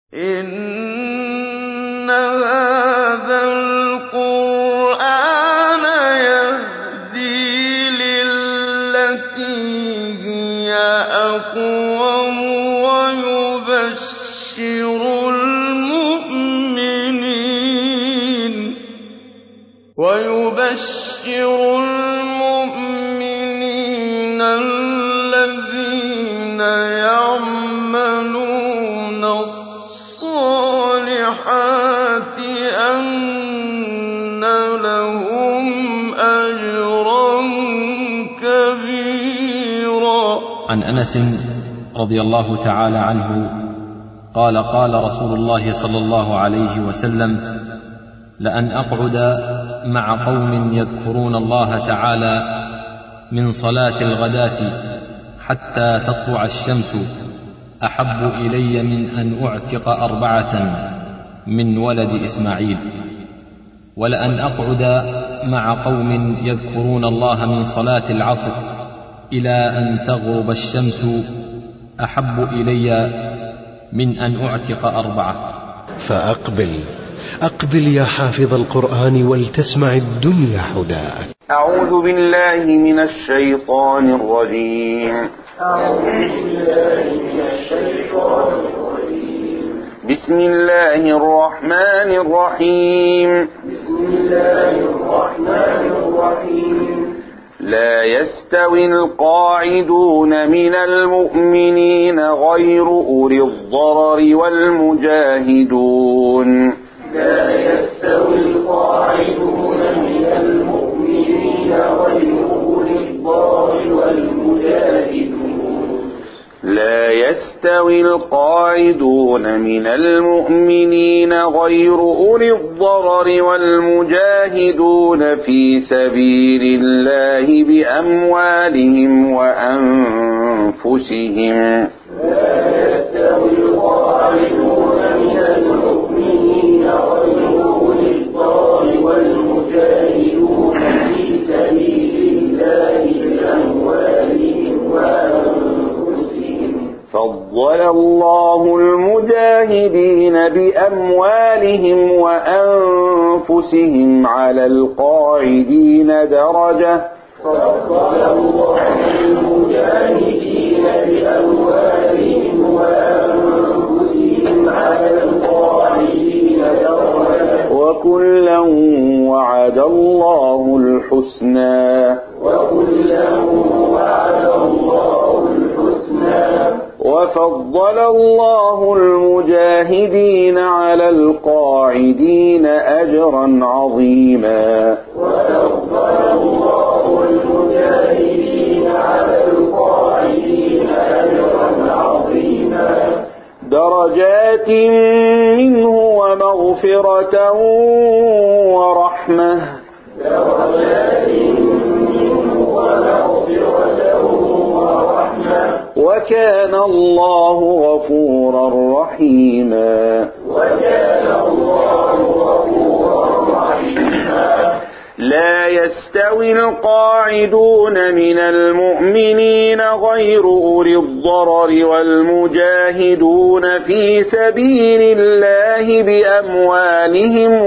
إِنَّ هَٰذَا الْقُرْآنَ يَهْدِي لِلَّتِي هِيَ أَقْوَمُ وَيُبَشِّرُ الْمُؤْمِنِينَ الَّذِينَ يَعْمَلُونَ الصَّالِحَاتِ أَنَّ لَهُمْ أَجْرًا كَبِيرًا عن انس رضي الله تعالى عنه قال قال رسول الله صلى الله عليه وسلم لان اقعد مع قوم يذكرون الله تعالى من صلاه الغداه حتى تطلع الشمس احب الي من ان اعتق اربعه من ولد اسماعيل ولان اقعد مع قوم يذكرون الله من صلاه العصر الى ان تغرب الشمس احب الي من ان اعتق اربعه فأقبل أقبل يا حافظ القرآن ولتسمع الدنيا حداك أعوذ بالله من الشيطان الرجيم بسم الله الرحمن الرحيم لا يستوي القاعدون من المؤمنين غير أولي الضرر والمجاهدون لا يستوي القاعدون من المؤمنين غير أولي الضرر والمجاهدون لا يستوي القاعدون من المؤمنين غير أولي الضرر والمجاهدون في سبيل الله بأموالهم وأنفسهم لا يستوي القاعدون من المؤمنين غير أولي الضرر والمجاهدون في سبيل الله بأموالهم وأنفسهم فضل الله المجاهدين بأموالهم وأنفسهم على القاعدين درجة فضل الله المجاهدين بأموالهم وأنفسهم على القاعدين درجة وكلا وعد الله الحسنى وكلا وعد الله الحسنى وفضل الله المجاهدين على القاعدين أجرا عظيما وفضل الله المجاهدين على القاعدين أجرا عظيما درجات منه ومغفرة ورحمة درجات منه ومغفرة ورحمة وكان الله غفورا رحيما وكان الله غفورا رحيما لا يستوي القاعدون من المؤمنين غير أولي الضرر والمجاهدون في سبيل الله بأموالهم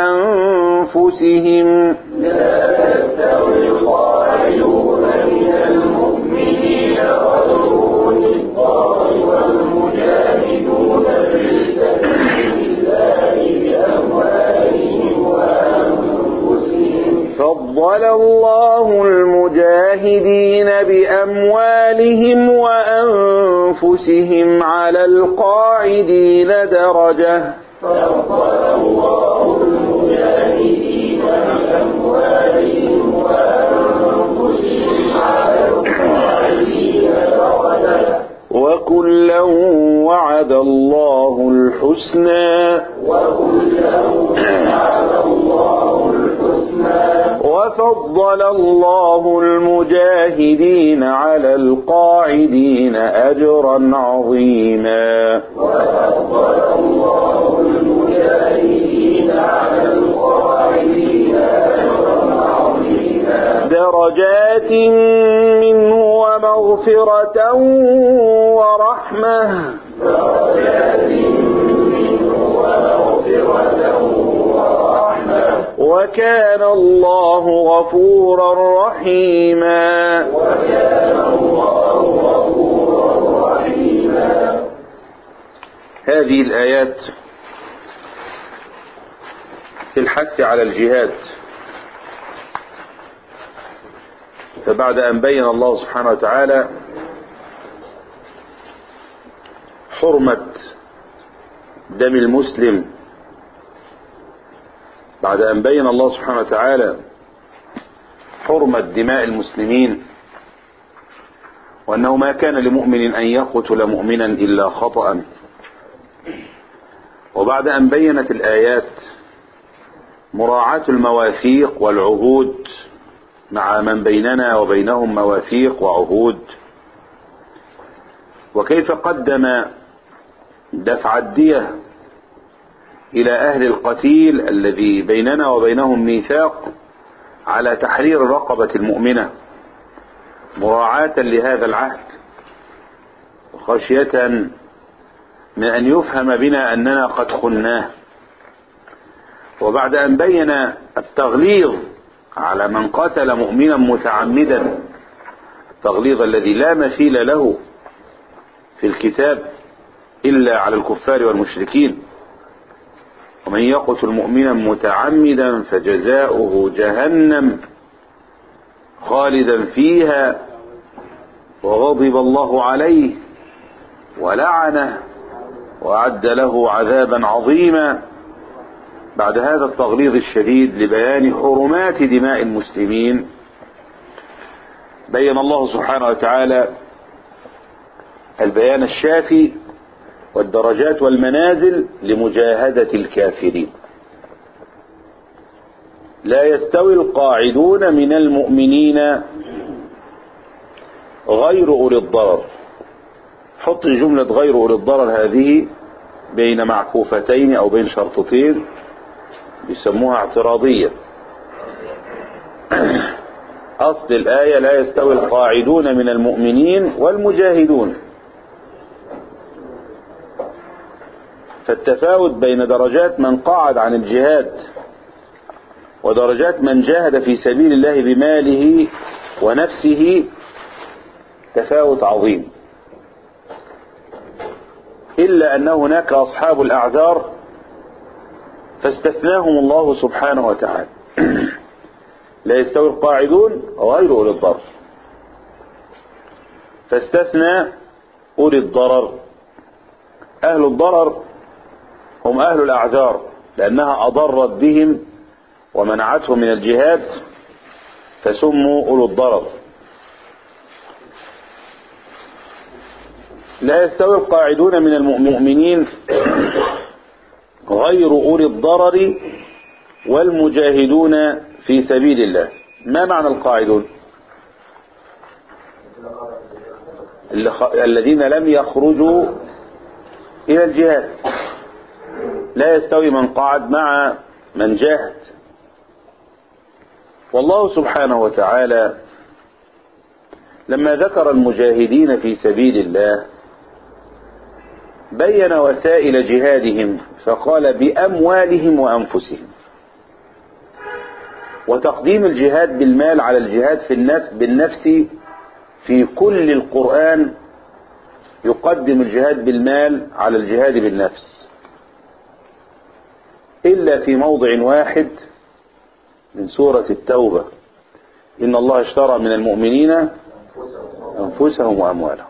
وأنفسهم لا يستوي القاعدون من المؤمنين غير أولي الضرر والمجاهدون في سبيل الله بأموالهم وأنفسهم فضل الله المجاهدين بأموالهم وأنفسهم على القاعدين درجة فضل الله المجاهدين بأموالهم وأنفسهم على القاعدين درجة وكلا وعد الله الحسنى وكلا وعد الله الحسنى وفضل الله المجاهدين على القاعدين أجرا عظيما وفضل الله المجاهدين على القاعدين أجرا عظيما درجات منه ومغفرة ورحمة درجات منه وكان الله غفورا رحيما هذه الآيات في الحث على الجهاد فبعد أن بين الله سبحانه وتعالى حرمة دم المسلم بعد أن بين الله سبحانه وتعالى حرمة دماء المسلمين وأنه ما كان لمؤمن أن يقتل مؤمنا إلا خطأ وبعد أن بينت الآيات مراعاة المواثيق والعهود مع من بيننا وبينهم مواثيق وعهود وكيف قدم دفع الدية إلى أهل القتيل الذي بيننا وبينهم ميثاق على تحرير الرقبة المؤمنة مراعاة لهذا العهد وخشية من أن يفهم بنا أننا قد خناه وبعد أن بين التغليظ على من قتل مؤمنا متعمدا التغليظ الذي لا مثيل له في الكتاب إلا على الكفار والمشركين ومن يقتل مؤمنا متعمدا فجزاؤه جهنم خالدا فيها وغضب الله عليه ولعنه وأعد له عذابا عظيما بعد هذا التغليظ الشديد لبيان حرمات دماء المسلمين بين الله سبحانه وتعالى البيان الشافي والدرجات والمنازل لمجاهدة الكافرين لا يستوي القاعدون من المؤمنين غير أولي الضرر حط جملة غير أولي الضرر هذه بين معكوفتين أو بين شرطتين يسموها اعتراضية أصل الآية لا يستوي القاعدون من المؤمنين والمجاهدون فالتفاوت بين درجات من قعد عن الجهاد ودرجات من جاهد في سبيل الله بماله ونفسه تفاوت عظيم إلا أن هناك أصحاب الأعذار فاستثناهم الله سبحانه وتعالى لا يستوي القاعدون غير أولي الضرر فاستثنى أولي الضرر أهل الضرر هم أهل الأعذار لأنها أضرت بهم ومنعتهم من الجهاد فسموا أولو الضرر لا يستوي القاعدون من المؤمنين غير أولي الضرر والمجاهدون في سبيل الله ما معنى القاعدون الذين لم يخرجوا إلى الجهاد لا يستوي من قعد مع من جاهد والله سبحانه وتعالى لما ذكر المجاهدين في سبيل الله بين وسائل جهادهم فقال بأموالهم وأنفسهم وتقديم الجهاد بالمال على الجهاد في النفس بالنفس في كل القرآن يقدم الجهاد بالمال على الجهاد بالنفس إلا في موضع واحد من سورة التوبة إن الله اشترى من المؤمنين أنفسهم وأموالهم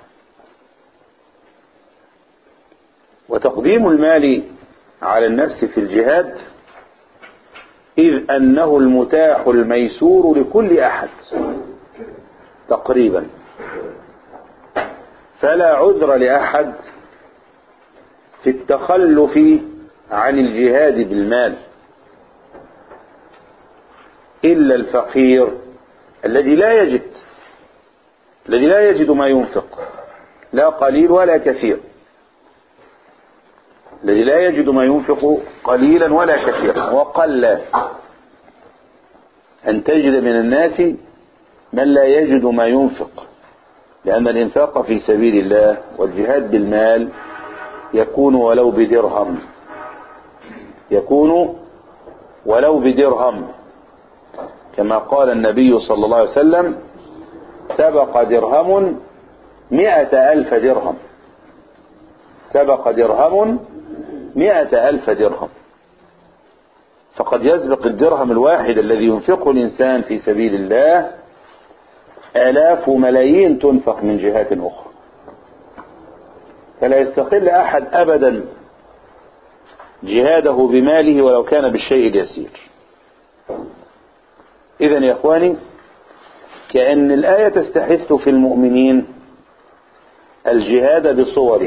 وتقديم المال على النفس في الجهاد إذ أنه المتاح الميسور لكل أحد تقريبا فلا عذر لأحد في التخلف عن الجهاد بالمال إلا الفقير الذي لا يجد الذي لا يجد ما ينفق لا قليل ولا كثير الذي لا يجد ما ينفق قليلا ولا كثيرا وقل أن تجد من الناس من لا يجد ما ينفق لأن الإنفاق في سبيل الله والجهاد بالمال يكون ولو بدرهم يكون ولو بدرهم كما قال النبي صلى الله عليه وسلم سبق درهم مئة ألف درهم سبق درهم مئة ألف درهم فقد يسبق الدرهم الواحد الذي ينفقه الإنسان في سبيل الله آلاف وملايين تنفق من جهات أخرى فلا يستقل أحد أبدا جهاده بماله ولو كان بالشيء اليسير إذا يا إخواني كأن الآية تستحث في المؤمنين الجهاد بصوره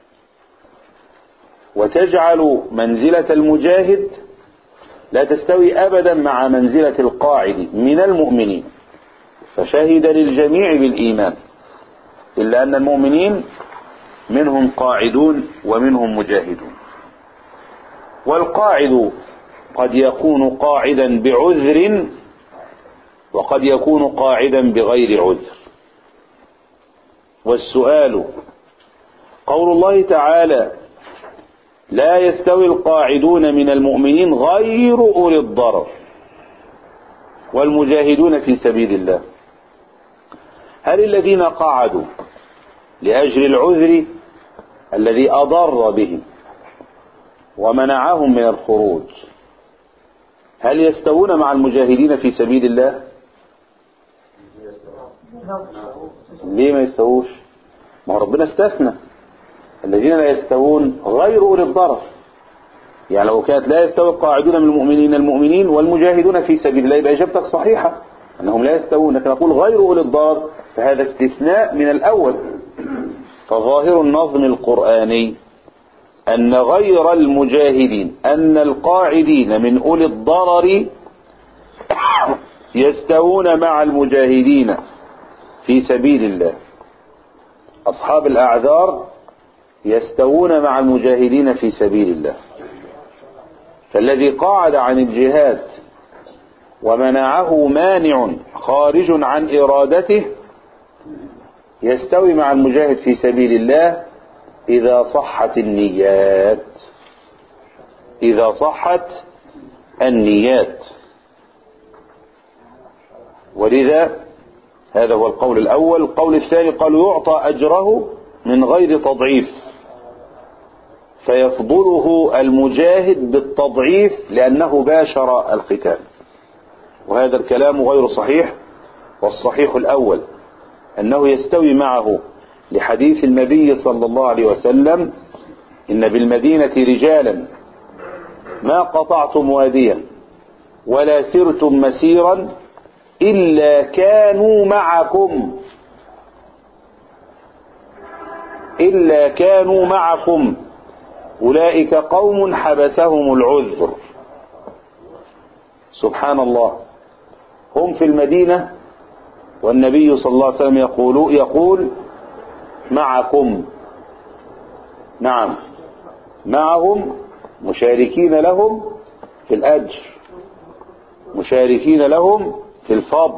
وتجعل منزلة المجاهد لا تستوي أبدا مع منزلة القاعد من المؤمنين فشهد للجميع بالإيمان إلا أن المؤمنين منهم قاعدون ومنهم مجاهدون والقاعد قد يكون قاعدا بعذر وقد يكون قاعدا بغير عذر والسؤال قول الله تعالى لا يستوي القاعدون من المؤمنين غير أولي الضرر والمجاهدون في سبيل الله هل الذين قعدوا لأجل العذر الذي أضر بهم ومنعهم من الخروج هل يستوون مع المجاهدين في سبيل الله ليه ما يستووش ما هو ربنا استثنى الذين لا يستوون غير أولي الضرر يعني لو كانت لا يستوي القاعدون من المؤمنين المؤمنين والمجاهدون في سبيل الله يبقى إجابتك صحيحة أنهم لا يستوون لكن نقول غير أولي الضرر فهذا استثناء من الأول فظاهر النظم القرآني أن غير المجاهدين أن القاعدين من أولي الضرر يستوون مع المجاهدين في سبيل الله أصحاب الأعذار يستوون مع المجاهدين في سبيل الله فالذي قاعد عن الجهاد ومنعه مانع خارج عن إرادته يستوي مع المجاهد في سبيل الله إذا صحت النيات إذا صحت النيات ولذا هذا هو القول الأول القول الثاني قالوا يعطى أجره من غير تضعيف فيفضله المجاهد بالتضعيف لأنه باشر القتال وهذا الكلام غير صحيح والصحيح الأول أنه يستوي معه لحديث النبي صلى الله عليه وسلم إن بالمدينة رجالا ما قطعتم واديا ولا سرتم مسيرا إلا كانوا معكم إلا كانوا معكم أولئك قوم حبسهم العذر سبحان الله هم في المدينة والنبي صلى الله عليه وسلم يقول, يقول معكم نعم معهم مشاركين لهم في الأجر مشاركين لهم في الفضل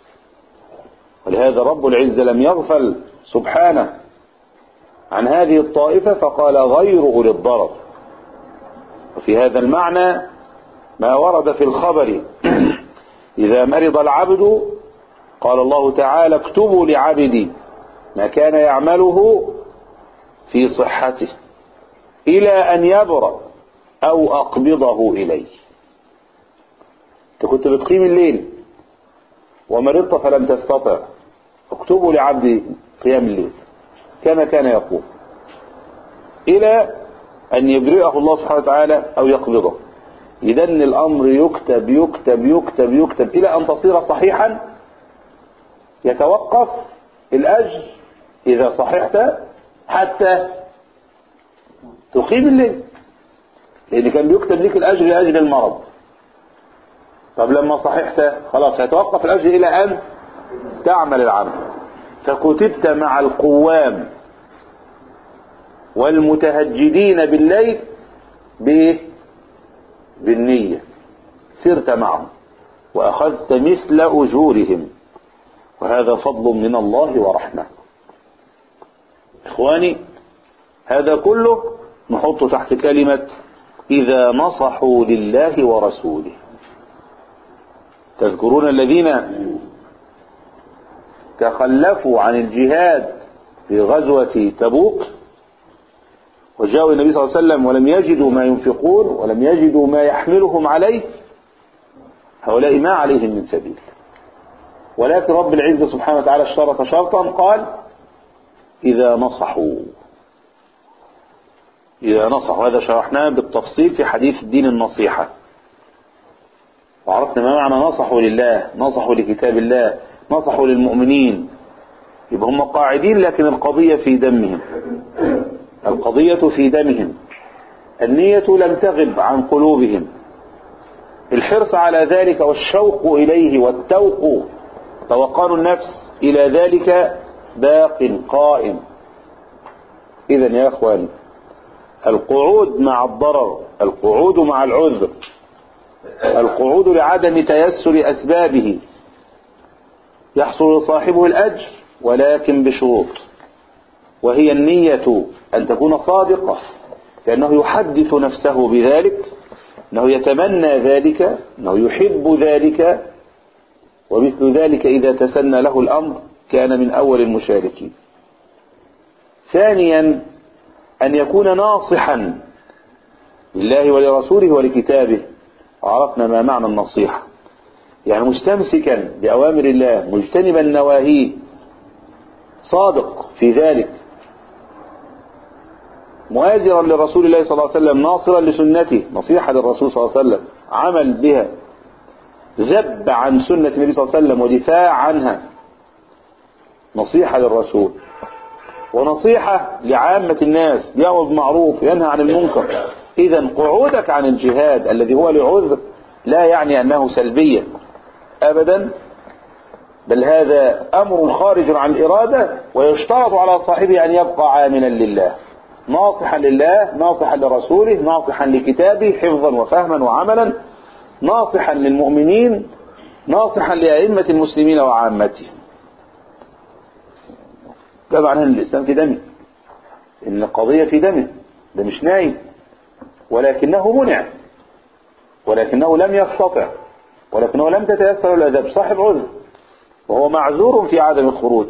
ولهذا رب العزة لم يغفل سبحانه عن هذه الطائفة فقال غير أولي الضرر وفي هذا المعنى ما ورد في الخبر إذا مرض العبد قال الله تعالى اكتبوا لعبدي ما كان يعمله في صحته إلى أن يبرأ أو أقبضه إليه أنت كنت بتقيم الليل ومرضت فلم تستطع اكتبوا لعبدي قيام الليل كما كان يقول إلى أن يبرئه الله سبحانه وتعالى أو يقبضه إذا الأمر يكتب يكتب يكتب يكتب إلى أن تصير صحيحا يتوقف الأجر إذا صححت حتى تقيم الليل لأن كان بيكتب لك الأجر لأجل المرض طب لما صححت خلاص يتوقف الأجر إلى أن تعمل العمل فكتبت مع القوام والمتهجدين بالليل بإيه؟ بالنية سرت معهم وأخذت مثل أجورهم وهذا فضل من الله ورحمة إخواني هذا كله نحطه تحت كلمة إذا نصحوا لله ورسوله تذكرون الذين تخلفوا عن الجهاد في غزوة تبوك وجاءوا النبي صلى الله عليه وسلم ولم يجدوا ما ينفقون ولم يجدوا ما يحملهم عليه هؤلاء ما عليهم من سبيل ولكن رب العزة سبحانه وتعالى اشترط شرطا قال إذا نصحوا إذا نصحوا هذا شرحناه بالتفصيل في حديث الدين النصيحة وعرفنا ما معنى نصحوا لله نصحوا لكتاب الله نصحوا للمؤمنين يبقى هم قاعدين لكن القضية في دمهم القضية في دمهم النية لم تغب عن قلوبهم الحرص على ذلك والشوق إليه والتوق توقان النفس إلى ذلك باق قائم إذا يا أخوان القعود مع الضرر القعود مع العذر القعود لعدم تيسر أسبابه يحصل لصاحبه الأجر ولكن بشروط وهي النية أن تكون صادقة لأنه يحدث نفسه بذلك أنه يتمنى ذلك أنه يحب ذلك ومثل ذلك إذا تسنى له الأمر كان من أول المشاركين ثانيا أن يكون ناصحا لله ولرسوله ولكتابه عرفنا ما معنى النصيحة يعني مستمسكا بأوامر الله مجتنبا نواهيه صادق في ذلك مهاجرا لرسول الله صلى الله عليه وسلم ناصرا لسنته نصيحة للرسول صلى الله عليه وسلم عمل بها ذب عن سنة النبي صلى الله عليه وسلم ودفاع عنها نصيحة للرسول ونصيحة لعامة الناس يأمر بالمعروف ينهى عن المنكر إذا قعودك عن الجهاد الذي هو لعذر لا يعني أنه سلبية أبدا بل هذا أمر خارج عن الإرادة ويشترط على صاحبه أن يبقى عاملا لله ناصحا لله ناصحا لرسوله ناصحا لكتابه حفظا وفهما وعملا ناصحا للمؤمنين ناصحا لأئمة المسلمين وعامتهم طبعا أن الإسلام في دمه إن القضية في دمه ده مش نايم ولكنه منع ولكنه لم يستطع ولكنه لم تتيسر الأدب صاحب عذر وهو معذور في عدم الخروج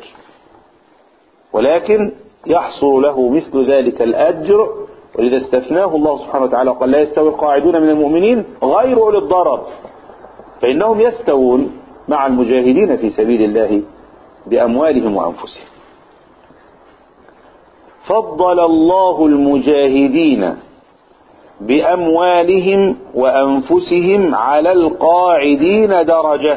ولكن يحصل له مثل ذلك الأجر ولذا استثناه الله سبحانه وتعالى وقال لا يستوي القاعدون من المؤمنين غير أولي الضرر فإنهم يستوون مع المجاهدين في سبيل الله بأموالهم وأنفسهم فضل الله المجاهدين بأموالهم وأنفسهم على القاعدين درجة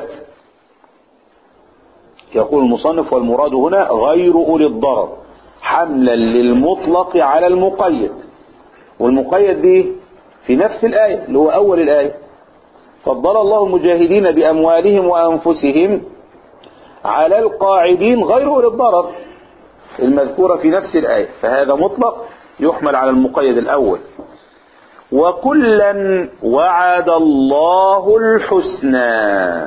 يقول المصنف والمراد هنا غير أولي الضرر حملا للمطلق على المقيد والمقيد دي في نفس الآية اللي هو أول الآية فضل الله المجاهدين بأموالهم وأنفسهم على القاعدين غير أولي الضرر المذكورة في نفس الآية فهذا مطلق يحمل على المقيد الأول وكلا وعد الله الحسنى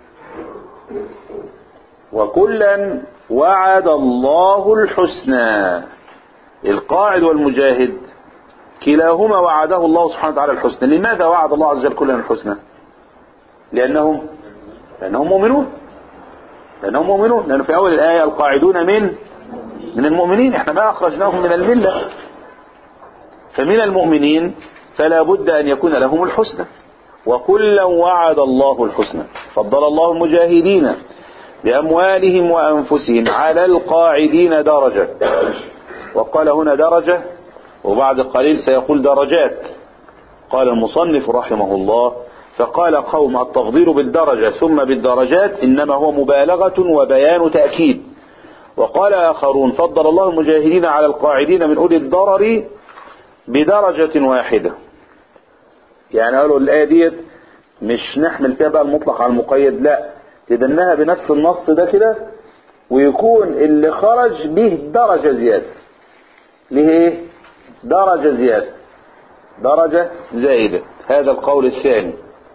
وكلا وعد الله الحسنى القاعد والمجاهد كلاهما وعده الله سبحانه وتعالى الحسنى لماذا وعد الله عز وجل كلا الحسنى لأنهم لأنهم مؤمنون لأنهم مؤمنون لأنه في أول الآية القاعدون من من المؤمنين احنا ما أخرجناهم من الملة فمن المؤمنين فلا بد أن يكون لهم الحسنى وكلا وعد الله الحسنى فضل الله المجاهدين بأموالهم وأنفسهم على القاعدين درجة وقال هنا درجة وبعد قليل سيقول درجات قال المصنف رحمه الله فقال قوم التفضيل بالدرجة ثم بالدرجات إنما هو مبالغة وبيان تأكيد وقال آخرون فضل الله المجاهدين على القاعدين من أولي الضرر بدرجة واحدة يعني قالوا الآية ديت مش نحمل فيها بقى المطلق على المقيد لا تدنها بنفس النص ده كده ويكون اللي خرج به درجة زيادة ليه ايه درجة زيادة درجة زائدة هذا القول الثاني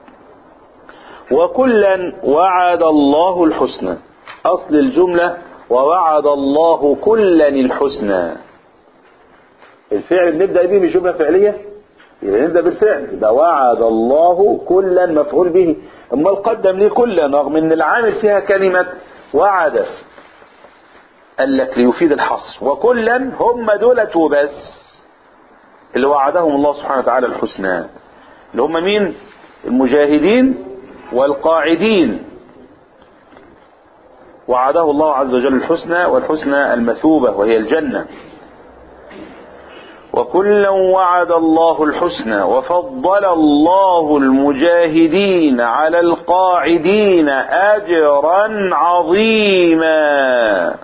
وكلا وعد الله الحسنى أصل الجملة ووعد الله كلا الحسنى الفعل بنبدأ به مش جملة فعلية يبقى ده بالفعل ده وعد الله كلا مفعول به امال قدم ليه كلا رغم ان العامل فيها كلمة وعد قال لك ليفيد الحصر وكلا هم دولة وبس اللي وعدهم الله سبحانه وتعالى الحسنى اللي هم مين المجاهدين والقاعدين وعده الله عز وجل الحسنى والحسنى المثوبة وهي الجنة وكلا وعد الله الحسنى وفضل الله المجاهدين على القاعدين أجرا عظيما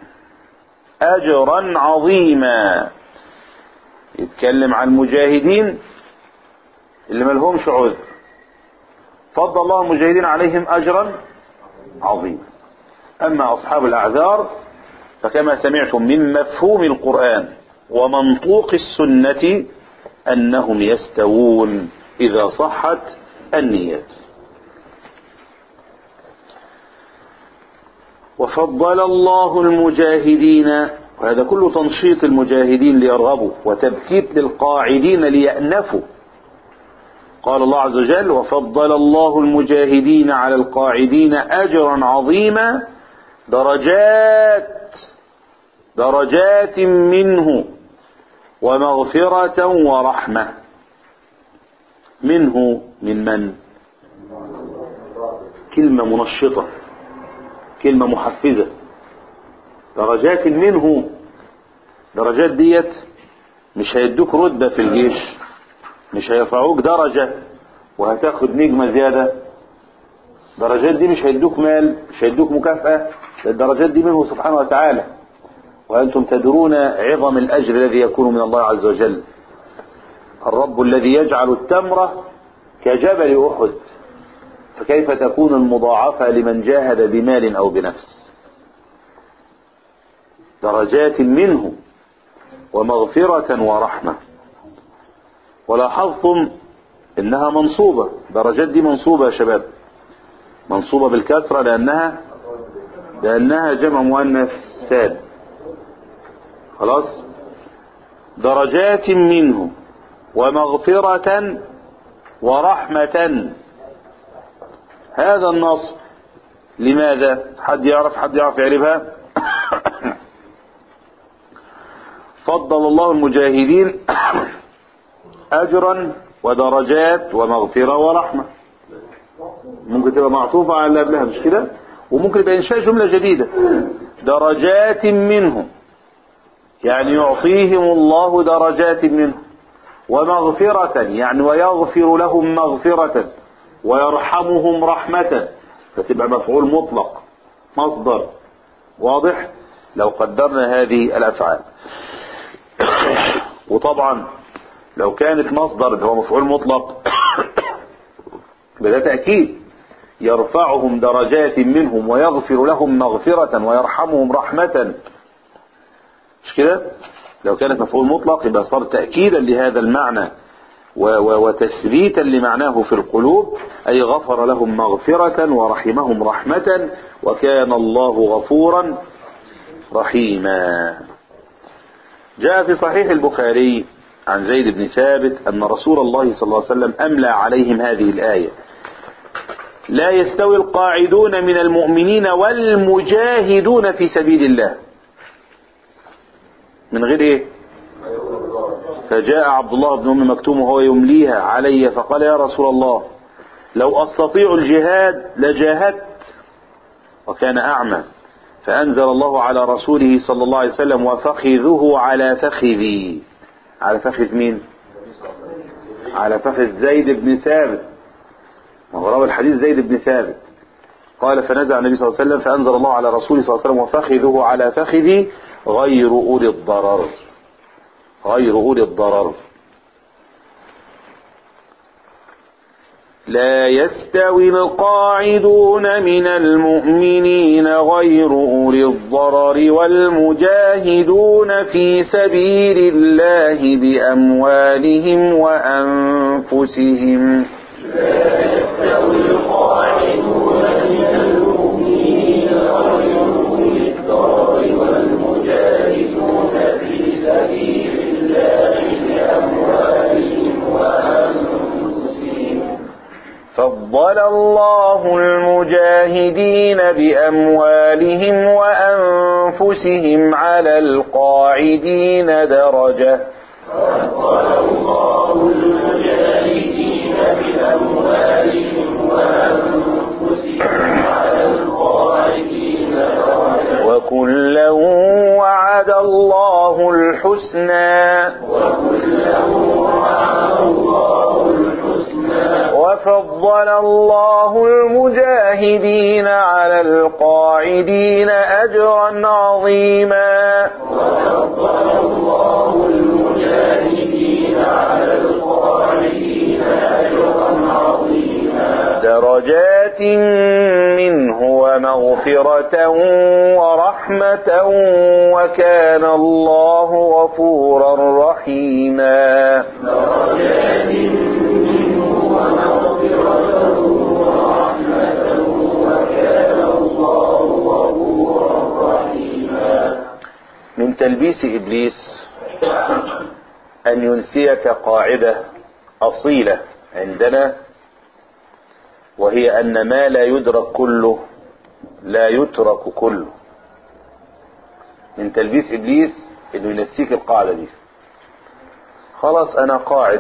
أجرا عظيما يتكلم عن المجاهدين اللي ملهمش عذر فضل الله المجاهدين عليهم أجرا عظيما أما أصحاب الأعذار فكما سمعتم من مفهوم القرآن ومنطوق السنة أنهم يستوون إذا صحت النيات وفضل الله المجاهدين وهذا كله تنشيط المجاهدين ليرغبوا وتبكيت للقاعدين ليأنفوا قال الله عز وجل وفضل الله المجاهدين على القاعدين أجرا عظيما درجات درجات منه ومغفرة ورحمة منه من من كلمة منشطة كلمة محفزة درجات منه درجات ديت مش هيدوك رتبة في الجيش مش هيرفعوك درجة وهتاخد نجمة زيادة درجات دي مش هيدوك مال مش هيدوك مكافأة الدرجات دي منه سبحانه وتعالى وأنتم تدرون عظم الأجر الذي يكون من الله عز وجل الرب الذي يجعل التمرة كجبل أحد فكيف تكون المضاعفة لمن جاهد بمال أو بنفس درجات منه ومغفرة ورحمة ولاحظتم انها منصوبة درجات دي منصوبة يا شباب منصوبة بالكسرة لانها لانها جمع مؤنث سالم خلاص درجات منه ومغفرة ورحمة هذا النص لماذا حد يعرف حد يعرف يعرفها فضل الله المجاهدين أجرا ودرجات ومغفرة ورحمة ممكن تبقى معطوفة على اللي قبلها مش كده وممكن يبقى إنشاء جملة جديدة درجات منه يعني يعطيهم الله درجات منه ومغفرة يعني ويغفر لهم مغفرة ويرحمهم رحمة فتبقى مفعول مطلق مصدر واضح لو قدرنا هذه الأفعال وطبعا لو كانت مصدر اللي هو مفعول مطلق بده تأكيد يرفعهم درجات منهم ويغفر لهم مغفرة ويرحمهم رحمة مش كده لو كانت مفعول مطلق يبقى صار تأكيدا لهذا المعنى وتثبيتا لمعناه في القلوب أي غفر لهم مغفرة ورحمهم رحمة وكان الله غفورا رحيما جاء في صحيح البخاري عن زيد بن ثابت أن رسول الله صلى الله عليه وسلم أملى عليهم هذه الآية لا يستوي القاعدون من المؤمنين والمجاهدون في سبيل الله من غير ايه فجاء عبد الله بن ام مكتوم وهو يمليها علي فقال يا رسول الله لو استطيع الجهاد لجاهدت وكان اعمى فانزل الله على رسوله صلى الله عليه وسلم وفخذه على فخذي على فخذ مين على فخذ زيد بن ثابت وهو راوي الحديث زيد بن ثابت قال فنزع النبي صلى الله عليه وسلم فأنزل الله على رسوله صلى الله عليه وسلم وفخذه على فخذي غير أولي الضرر غير أولي الضرر لا يستوي القاعدون من المؤمنين غير أولي الضرر والمجاهدون في سبيل الله بأموالهم وأنفسهم لا يستوي القاعدون من المؤمنين غير أولي الضرر والمجاهدون في سبيل الله بأموالهم وأنفسهم فضل الله المجاهدين بأموالهم وأنفسهم على القاعدين درجة فضل الله المجاهدين بأموالهم وأنفسهم على القاعدين درجة وكلا وعد الله الحسنى وكلا وعد الله الحسنى وفضل الله المجاهدين على القاعدين أجرا عظيما وفضل الله المجاهدين على القاعدين أجرا عظيما درجات منه ومغفرة ورحمة وكان الله غفورا رحيما درجات منه ومغفرة ورحمة وكان الله غفورا رحيما من تلبيس إبليس أن ينسيك قاعدة أصيلة عندنا وهي أن ما لا يدرك كله لا يترك كله من تلبيس إبليس أنه ينسيك القاعدة دي خلاص أنا قاعد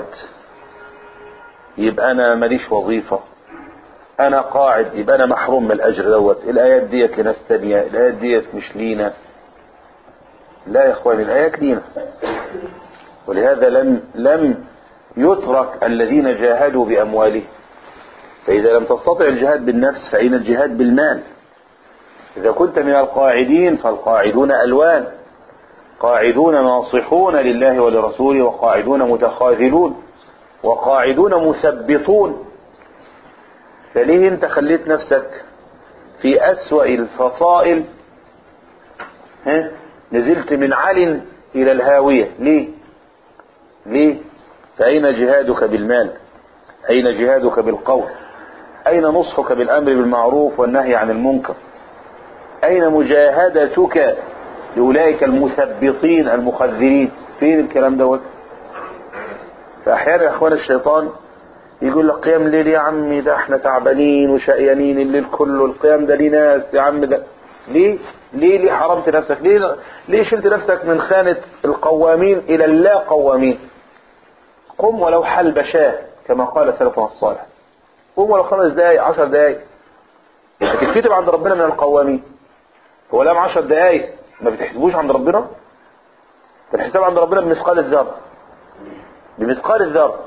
يبقى أنا ماليش وظيفة أنا قاعد يبقى أنا محروم من الأجر دوت الآيات ديت لناس تانية الآيات ديت مش لينا لا يا اخواني الايات لينا ولهذا لم لم يترك الذين جاهدوا باموالهم فاذا لم تستطع الجهاد بالنفس فاين الجهاد بالمال اذا كنت من القاعدين فالقاعدون الوان قاعدون ناصحون لله ولرسوله وقاعدون متخاذلون وقاعدون مثبطون فليه انت خليت نفسك في اسوأ الفصائل ها نزلت من عل إلى الهاوية ليه ليه فأين جهادك بالمال أين جهادك بالقول أين نصحك بالأمر بالمعروف والنهي عن المنكر أين مجاهدتك لأولئك المثبطين المخذرين فين الكلام دوت فأحيانا يا أخوان الشيطان يقول لك قيام الليل يا عمي ده احنا تعبانين وشقيانين الليل كله القيام ده ليه ناس يا عم ده ليه ليه ليه حرمت نفسك ليه ليه شلت نفسك من خانة القوامين الى اللا قوامين قم ولو حلب شاه كما قال سلفنا الصالح قم ولو خمس دقايق عشر دقايق هتتكتب عند ربنا من القوامين هو لام عشر دقايق ما بتحسبوش عند ربنا الحساب عند ربنا بمثقال الذره بمثقال الذره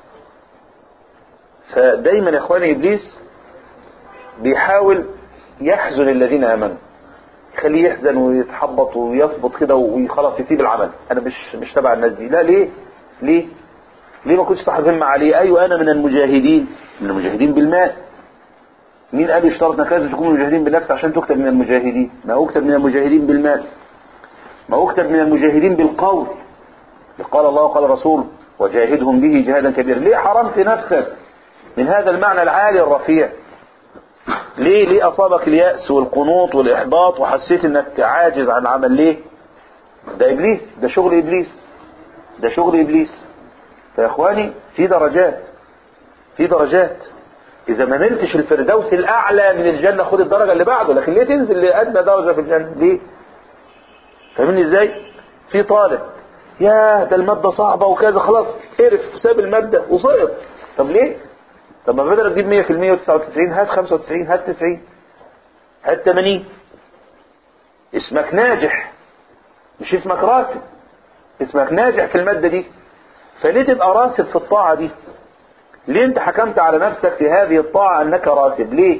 فدايما يا اخواني ابليس بيحاول يحزن الذين امنوا يخليه يحزن ويتحبط ويثبط كده وخلاص يسيب العمل انا مش مش تبع الناس دي لا ليه ليه ليه ما كنتش صاحب همه عليه ايوه انا من المجاهدين من المجاهدين بالمال مين قال يشترط انك لازم تكون مجاهدين بالنفس عشان تكتب من المجاهدين ما اكتب من المجاهدين بالمال ما اكتب من المجاهدين بالقول قال الله وقال الرسول وجاهدهم به جهادا كبيرا ليه حرمت نفسك من هذا المعنى العالي الرفيع ليه ليه اصابك اليأس والقنوط والاحباط وحسيت انك عاجز عن العمل ليه ده ابليس ده شغل ابليس ده شغل ابليس فيا اخواني في درجات في درجات اذا ما نلتش الفردوس الاعلى من الجنة خد الدرجة اللي بعده لكن ليه تنزل لادنى درجة في الجنة ليه فاهمني ازاي في طالب يا ده المادة صعبة وكذا خلاص قرف ساب المادة وسقط طب ليه طب ما بدل تجيب 100% و99 هات 95 هات 90 هات 80 اسمك ناجح مش اسمك راسب اسمك ناجح في المادة دي فليه تبقى راسب في الطاعة دي ليه انت حكمت على نفسك في هذه الطاعة انك راسب ليه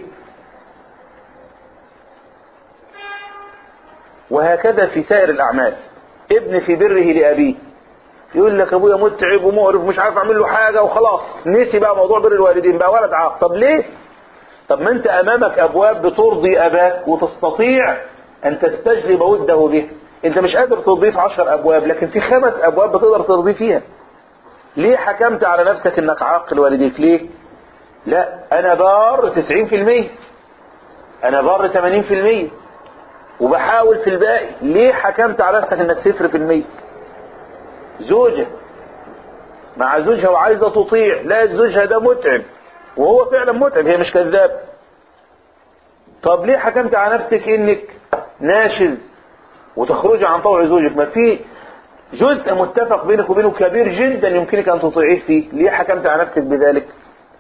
وهكذا في سائر الاعمال ابن في بره لابيه يقول لك ابويا متعب ومقرف مش عارف اعمل له حاجه وخلاص نسي بقى موضوع بر الوالدين بقى ولد عاق طب ليه طب ما انت امامك ابواب بترضي اباك وتستطيع ان تستجلب وده به انت مش قادر ترضيه في عشر ابواب لكن في خمس ابواب بتقدر ترضيه فيها ليه حكمت على نفسك انك عاقل والديك ليه لا انا بار 90% انا بار 80% وبحاول في الباقي ليه حكمت على نفسك انك صفر في المية زوجة مع زوجها وعايزة تطيع لا زوجها ده متعب وهو فعلا متعب هي مش كذاب طب ليه حكمت على نفسك انك ناشز وتخرجي عن طوع زوجك ما في جزء متفق بينك وبينه كبير جدا يمكنك ان تطيعيه فيه ليه حكمت على نفسك بذلك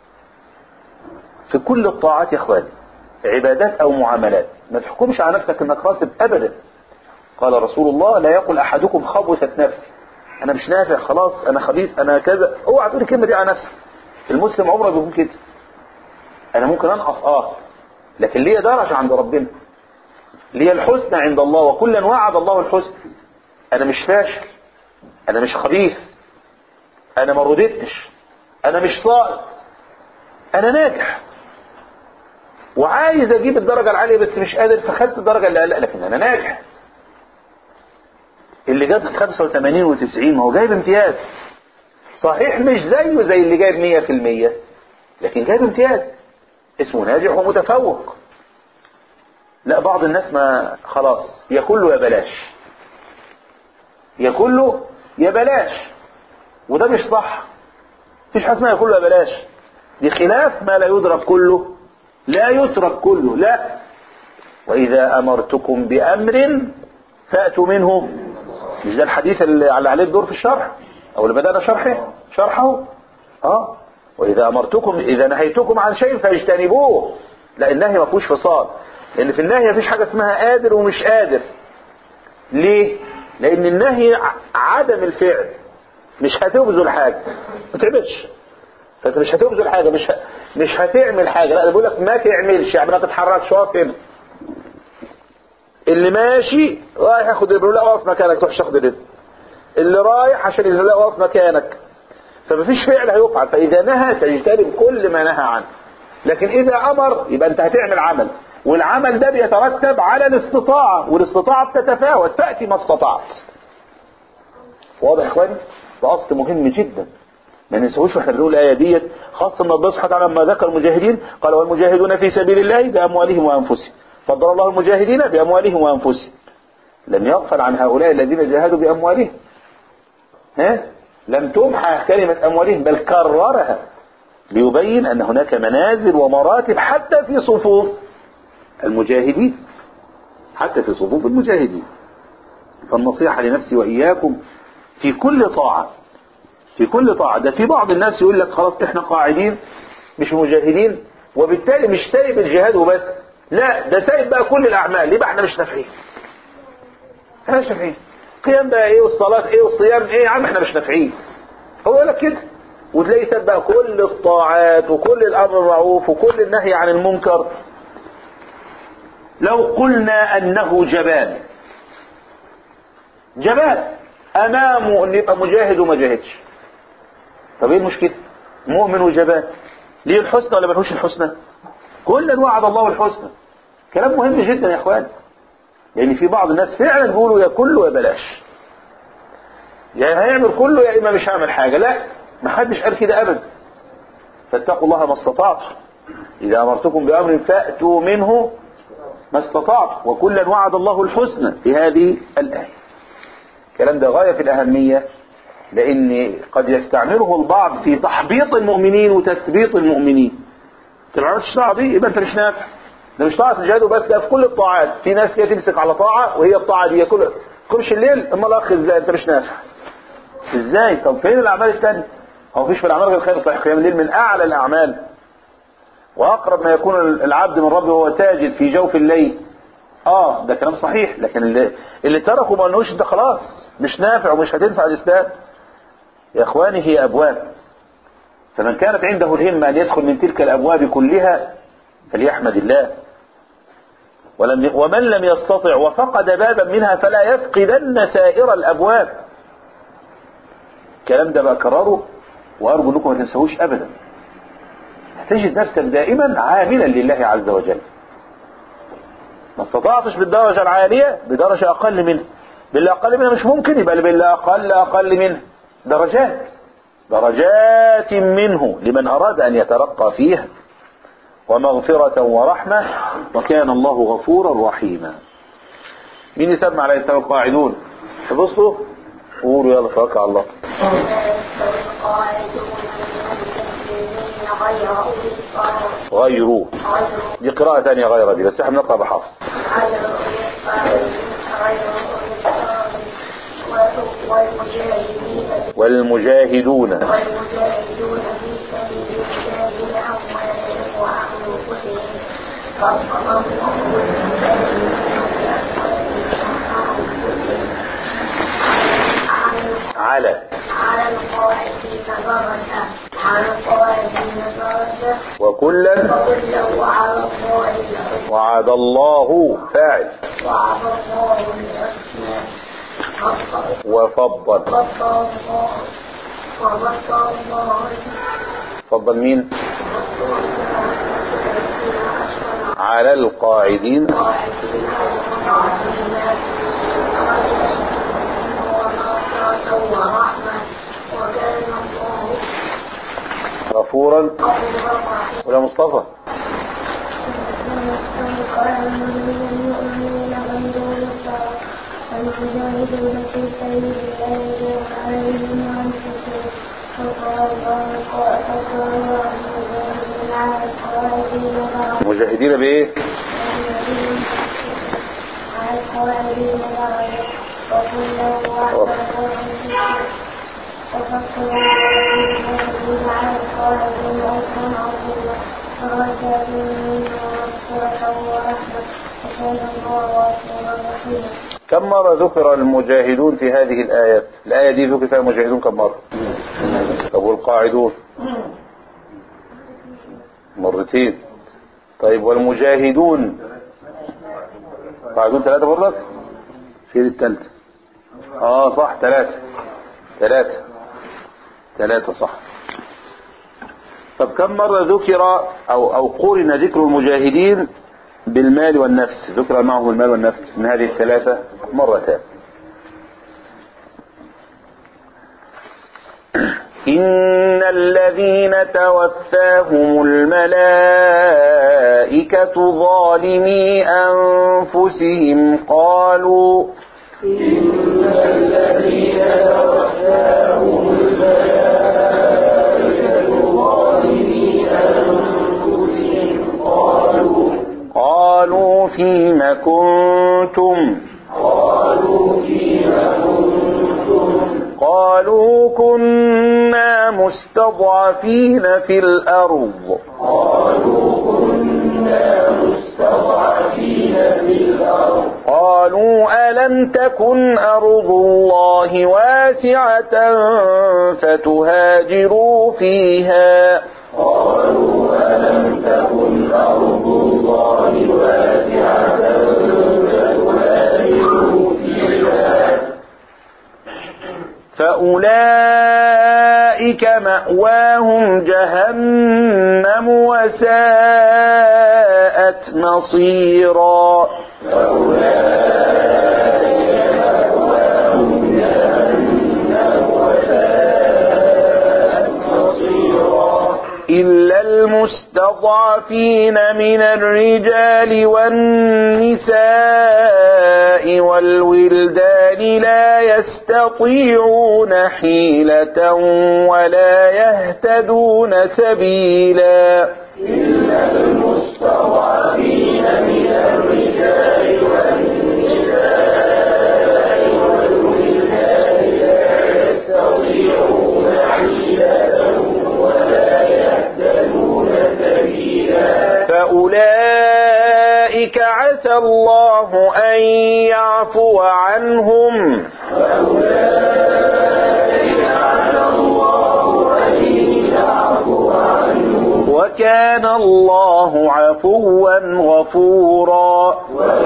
في كل الطاعات يا اخواني عبادات او معاملات ما تحكمش على نفسك انك غاصب ابدا قال رسول الله لا يقل احدكم خبثت نفسي انا مش نافع خلاص انا خبيث انا كذا اوعى تقول الكلمه دي على نفسك المسلم عمره بيكون كده انا ممكن انقص اه لكن ليا درجه عند ربنا ليا الحسنى عند الله وكلا وعد الله الحسنى انا مش فاشل انا مش خبيث انا ما رددتش انا مش ساقط انا ناجح وعايز اجيب الدرجه العاليه بس مش قادر فخدت الدرجه اللي اقل لكن انا ناجح اللي جاب 85 و90 ما هو جايب امتياز صحيح مش زيه زي اللي جايب 100% لكن جايب امتياز اسمه ناجح ومتفوق لا بعض الناس ما خلاص يا كله يا بلاش يا كله يا بلاش وده مش صح مفيش حاجه اسمها يا كله يا بلاش دي خلاف ما لا يدرك كله لا يترك كله لا وإذا أمرتكم بأمر فأتوا منه مش ده الحديث اللي عليه الدور في الشرح أو اللي بدأنا شرحه شرحه اه وإذا أمرتكم إذا نهيتكم عن شيء فاجتنبوه لا النهي ما فيهوش فصال لأن في النهي مفيش حاجة اسمها قادر ومش قادر ليه؟ لأن النهي عدم الفعل مش هتبذل حاجة ما تعملش فانت مش هتبذل حاجه مش ه... مش هتعمل حاجه لا بقول لك ما تعملش يعني ما تتحركش اقف هنا اللي ماشي رايح ياخد الربا لا اقف مكانك تروح تاخد الربا اللي رايح عشان لا اقف مكانك فمفيش فعل هيفعل فاذا نهى تجتنب كل ما نهى عنه لكن اذا امر يبقى انت هتعمل عمل والعمل ده بيترتب على الاستطاعه والاستطاعه بتتفاوت تاتي ما استطعت واضح يا اخواني ده اصل مهم جدا ما ننساهوش واحنا بنقول الايه ديت خاصه ان الله سبحانه وتعالى لما ذكر المجاهدين قال والمجاهدون في سبيل الله باموالهم وانفسهم فضل الله المجاهدين باموالهم وانفسهم لم يغفل عن هؤلاء الذين جاهدوا باموالهم ها لم تمحى كلمه اموالهم بل كررها ليبين ان هناك منازل ومراتب حتى في صفوف المجاهدين حتى في صفوف المجاهدين فالنصيحه لنفسي واياكم في كل طاعه في كل طاعة ده في بعض الناس يقول لك خلاص احنا قاعدين مش مجاهدين وبالتالي مش سايب الجهاد وبس لا ده سايب بقى كل الاعمال يبقى احنا مش نافعين احنا مش نافعين قيام بقى ايه والصلاة ايه والصيام ايه يا عم احنا مش نافعين هو يقول لك كده وتلاقي ساب بقى كل الطاعات وكل الامر بالمعروف وكل النهي عن المنكر لو قلنا انه جبان جبان امامه ان يبقى مجاهد وما جاهدش طب ايه المشكله مؤمن وجبان ليه الحسنى ولا ملهوش الحسنى كلا وعد الله الحسنى كلام مهم جدا يا اخوان لان في بعض الناس فعلا بيقولوا يا كله يا بلاش يا هيعمل كله يا اما مش هعمل حاجه لا ما حدش قال كده ابدا فاتقوا الله ما استطعتم اذا امرتكم بامر فاتوا منه ما استطعتم وكلا وعد الله الحسنى في هذه الايه الكلام ده غايه في الاهميه لان قد يستعمله البعض في تحبيط المؤمنين وتثبيط المؤمنين انت ما عملتش طاعه دي يبقى انت مش نافع ده مش طاعه الجهاد وبس ده في كل الطاعات في ناس كده تمسك على طاعه وهي الطاعه دي كل قمش الليل اما الاخ ازاي انت مش نافع ازاي طب فين الاعمال الثانيه هو مفيش في الاعمال غير خير صحيح قيام الليل من اعلى الاعمال واقرب ما يكون العبد من ربه وهو ساجد في جوف الليل اه ده كلام صحيح لكن اللي, اللي تركوا ما قالوش ده خلاص مش نافع ومش هتنفع الاسلام يا اخواني هي ابواب فمن كانت عنده الهمة ان يدخل من تلك الابواب كلها فليحمد الله ولم ومن لم يستطع وفقد بابا منها فلا يفقدن سائر الابواب الكلام ده بكرره وارجو انكم ما تنسوش ابدا تجد نفسك دائما عاملا لله عز وجل ما استطعتش بالدرجة العالية بدرجة أقل منها باللي أقل منها مش ممكن يبقى باللي أقل أقل منها درجات درجات منه لمن أراد أن يترقى فيها ومغفرة ورحمة وكان الله غفورا رحيما مين يسمع على يستوى القاعدون تبصوا قولوا يلا توكل على الله القاعدون من المسلمين غير أولي الضرر غيروا غير دي قراءة ثانية غير دي بس احنا بنقرأ بحفص غير أولي الضرر غير أولي الضرر والمجاهدين والمجاهدون والمجاهدون في سبيل الله بأموالهم وأنفسهم فضل الله على على القاعدين درجة على القاعدين درجة وكلا وكلا وعلى الله الحسنى وعد الله فاعل وعلى الله الحسنى فضل وفضل فضل الله وفضل الله فضل مين على القاعدين غفورا ولا مصطفى المجاهدون في سبيل الله عليهم أنفسهم فقال الله فقال المجاهدين على القائدين درجة مجاهدين بايه على القائدين درجة وكلا وعد الله وفضل المجاهدين على القائدين أجرا عظيما درجات منه ومغفرة ورحمة وكان الله غفورا رحيما كم مرة ذكر المجاهدون في هذه الآيات الآية دي ذكر فيها المجاهدون كم مرة طب والقاعدون مرتين طيب والمجاهدون قاعدون ثلاثة برضك فين الثالثة اه صح ثلاثة ثلاثة ثلاثة صح طب كم مرة ذكر أو أو قورن ذكر المجاهدين بالمال والنفس ذكر معه المال والنفس من هذه الثلاثة مرتان إن الذين توفاهم الملائكة ظالمي أنفسهم قالوا قالوا فيم كنتم قالوا كنا مستضعفين في الأرض قالوا ألم تكن أرض الله واسعة فتهاجروا فيها فأولئك مأواهم جهنم وساءت مصيرا إلا المستضعفين من الرجال والنساء والولدان لا يستطيعون حيلة ولا يهتدون سبيلا فأولئك عسى الله أن يعفو عنهم وكان الله عفوا غفورا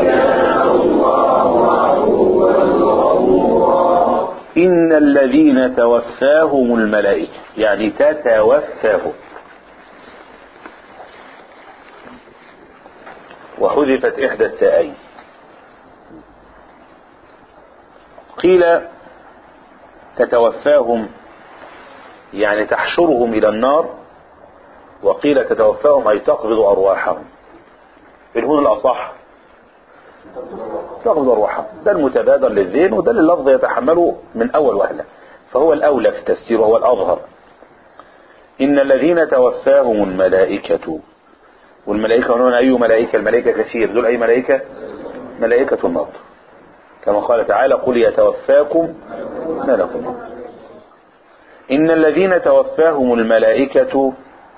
إن الذين توفاهم الملائكة يعني تتوفاهم وحذفت إحدى التائين قيل تتوفاهم يعني تحشرهم إلى النار وقيل تتوفاهم أي تقبض أرواحهم الهون الأصح تقبض أرواحهم ده المتبادر للذهن وده اللي اللفظ يتحمله من أول وهلة فهو الأولى في التفسير وهو الأظهر إن الذين توفاهم الملائكة والملائكة هنا أي ملائكة الملائكة كثير دول أي ملائكة ملائكة الموت كما قال تعالى قل يتوفاكم ملك الموت إن الذين توفاهم الملائكة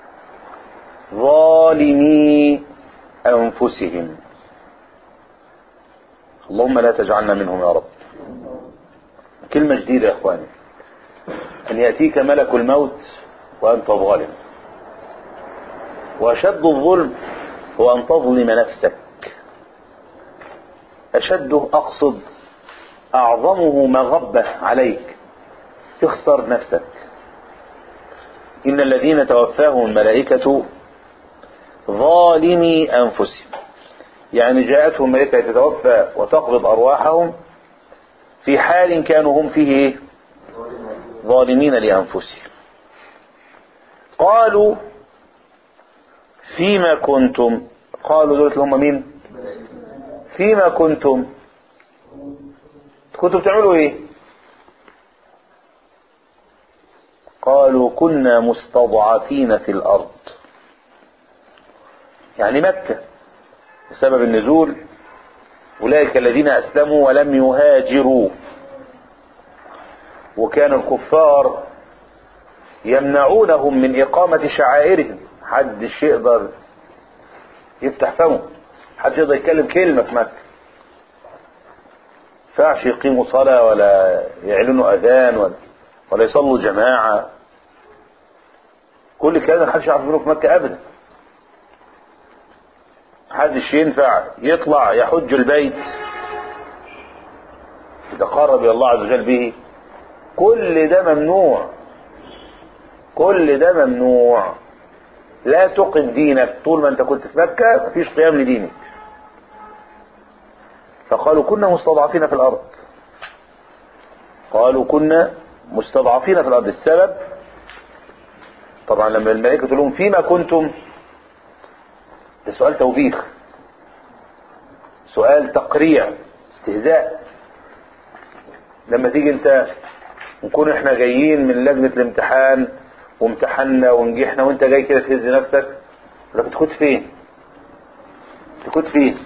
ظالمي أنفسهم اللهم لا تجعلنا منهم يا رب كلمة جديدة يا إخواني أن يأتيك ملك الموت وأنت ظالم وأشد الظلم هو أن تظلم نفسك أشده أقصد أعظمه مغبة عليك تخسر نفسك إن الذين توفاهم الملائكة ظالمي أنفسهم يعني جاءتهم ملائكة تتوفى وتقبض أرواحهم في حال كانوا هم فيه إيه؟ ظالمين لأنفسهم قالوا فيما كنتم قالوا دولت هم مين فيما كنتم كنتم بتعملوا ايه قالوا كنا مستضعفين في الارض يعني مكة بسبب النزول اولئك الذين اسلموا ولم يهاجروا وكان الكفار يمنعونهم من اقامة شعائرهم حدش يقدر يفتح فمه حدش يقدر يتكلم كلمة في مكة ينفعش يقيموا صلاة ولا يعلنوا أذان ولا, ولا يصلوا جماعة كل الكلام ده محدش يعرف منه في مكة أبدا محدش ينفع يطلع يحج البيت يتقرب إلى الله عز وجل به كل ده ممنوع كل ده ممنوع لا تقم دينك طول ما انت كنت في مكة مفيش قيام لدينك فقالوا كنا مستضعفين في الأرض قالوا كنا مستضعفين في الأرض السبب طبعا لما الملائكة تقول لهم فيما كنتم ده سؤال توبيخ سؤال تقريع استهزاء لما تيجي انت نكون احنا جايين من لجنة الامتحان وامتحنا ونجحنا وانت جاي كده تهز نفسك لكن كنت فين انت كنت فين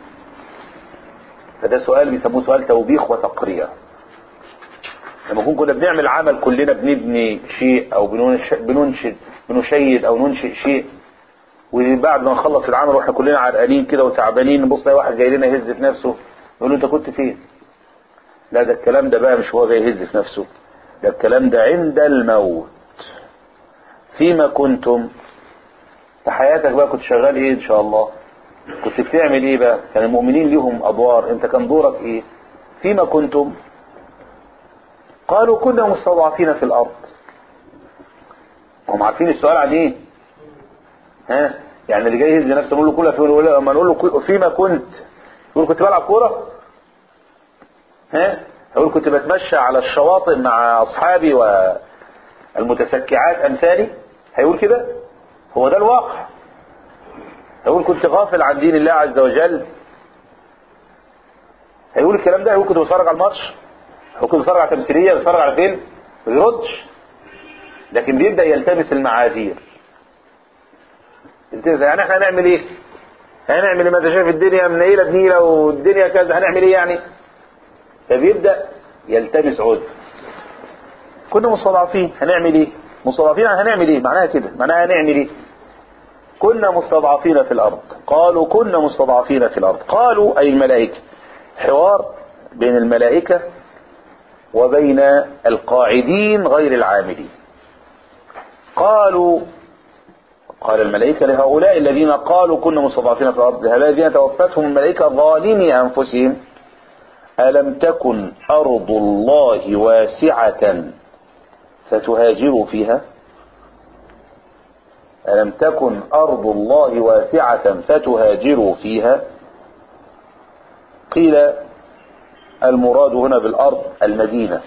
فده سؤال بيسموه سؤال توبيخ وتقريع لما نكون كنا بنعمل عمل كلنا بنبني شيء او بننشد بنشيد او ننشئ شيء وبعد ما نخلص العمل واحنا كلنا عرقانين كده وتعبانين نبص نلاقي واحد جاي لنا يهز في نفسه يقول له انت كنت فين لا ده الكلام ده بقى مش هو جاي يهز في نفسه ده الكلام ده عند الموت فيما كنتم في حياتك بقى كنت شغال ايه ان شاء الله كنت بتعمل ايه بقى كان المؤمنين ليهم ادوار انت كان دورك ايه فيما كنتم قالوا كنا مستضعفين في الارض هم عارفين السؤال عن ايه ها يعني اللي جاي يهز نفسه نقول له كلها فين لما نقول له فيما كنت يقول كنت بلعب كوره ها يقول كنت بتمشى على الشواطئ مع اصحابي والمتسكعات امثالي هيقول كده هو ده الواقع هيقول كنت غافل عن دين الله عز وجل هيقول الكلام ده هيقول كنت بتفرج على الماتش هيقول كنت بتفرج على تمثيليه بتفرج على فيلم ما بيردش لكن بيبدا يلتمس المعاذير يلتمس يعني احنا هنعمل ايه هنعمل ايه ما انت شايف الدنيا منيله بنيله والدنيا كذا هنعمل ايه يعني فبيبدا يلتمس عذر كنا مستضعفين هنعمل ايه مستضعفين هنعمل ايه معناها كده معناها هنعمل ايه كنا مستضعفين في الأرض قالوا كنا مستضعفين في الأرض قالوا أي الملائكة حوار بين الملائكة وبين القاعدين غير العاملين قالوا قال الملائكة لهؤلاء الذين قالوا كنا مستضعفين في الأرض لهؤلاء الذين توفتهم الملائكة ظالمي أنفسهم ألم تكن أرض الله واسعة فتهاجروا فيها ألم تكن أرض الله واسعة فتهاجروا فيها قيل المراد هنا بالأرض المدينة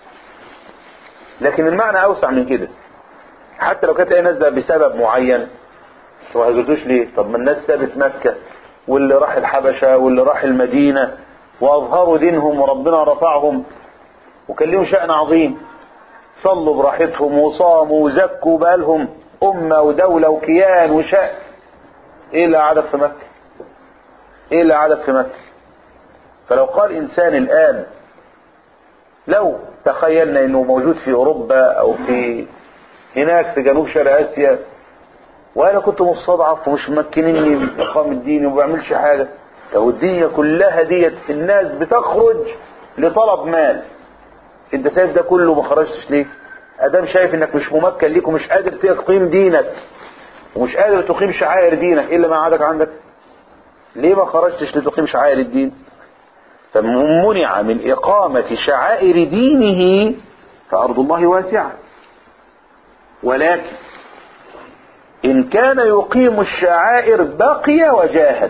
لكن المعنى أوسع من كده حتى لو كانت نازلة بسبب معين ما هاجرتوش ليه طب ما الناس سابت مكة واللي راح الحبشة واللي راح المدينة وأظهروا دينهم وربنا رفعهم وكان لهم شأن عظيم صلوا براحتهم وصاموا وزكوا بالهم أمة ودولة وكيان وشأن إيه اللي قعدك في مكة إيه اللي قعدك في مكة فلو قال إنسان الآن لو تخيلنا انه موجود في اوروبا او في هناك في جنوب شرق اسيا وانا كنت مستضعف ومش ممكنني من اقام الدين وما بعملش حاجه لو الدنيا كلها ديت الناس بتخرج لطلب مال انت شايف ده كله ما خرجتش ليه ادام شايف انك مش ممكن ليك ومش قادر تقيم دينك ومش قادر تقيم شعائر دينك ايه اللي ما عادك عندك ليه ما خرجتش لتقيم شعائر الدين فمنع من إقامة شعائر دينه فأرض الله واسعة ولكن إن كان يقيم الشعائر بقي وجاهد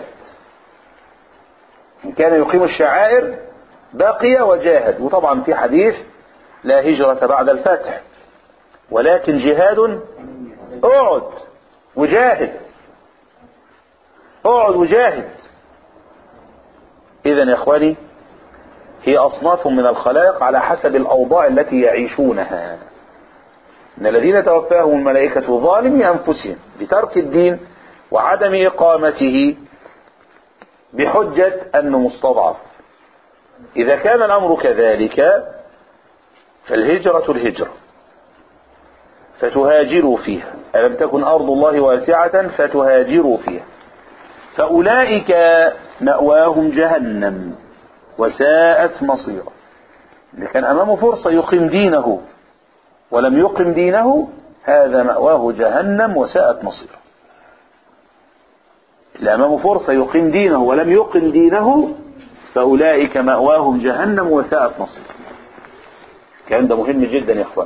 إن كان يقيم الشعائر بقي وجاهد وطبعا في حديث لا هجرة بعد الفتح ولكن جهاد اقعد وجاهد اقعد وجاهد إذا يا إخواني هي أصناف من الخلائق على حسب الأوضاع التي يعيشونها إن الذين توفاهم الملائكة ظالمي أنفسهم بترك الدين وعدم إقامته بحجة أنه مستضعف إذا كان الأمر كذلك فالهجرة الهجرة فتهاجروا فيها ألم تكن أرض الله واسعة فتهاجروا فيها فأولئك مأواهم جهنم وساءت مصيرا اللي كان أمامه فرصة يقيم دينه ولم يقم دينه هذا مأواه جهنم وساءت مصيرا اللي أمامه فرصة يقيم دينه ولم يقم دينه فأولئك مأواهم جهنم وساءت مصيرا الكلام ده مهم جدا يا اخوان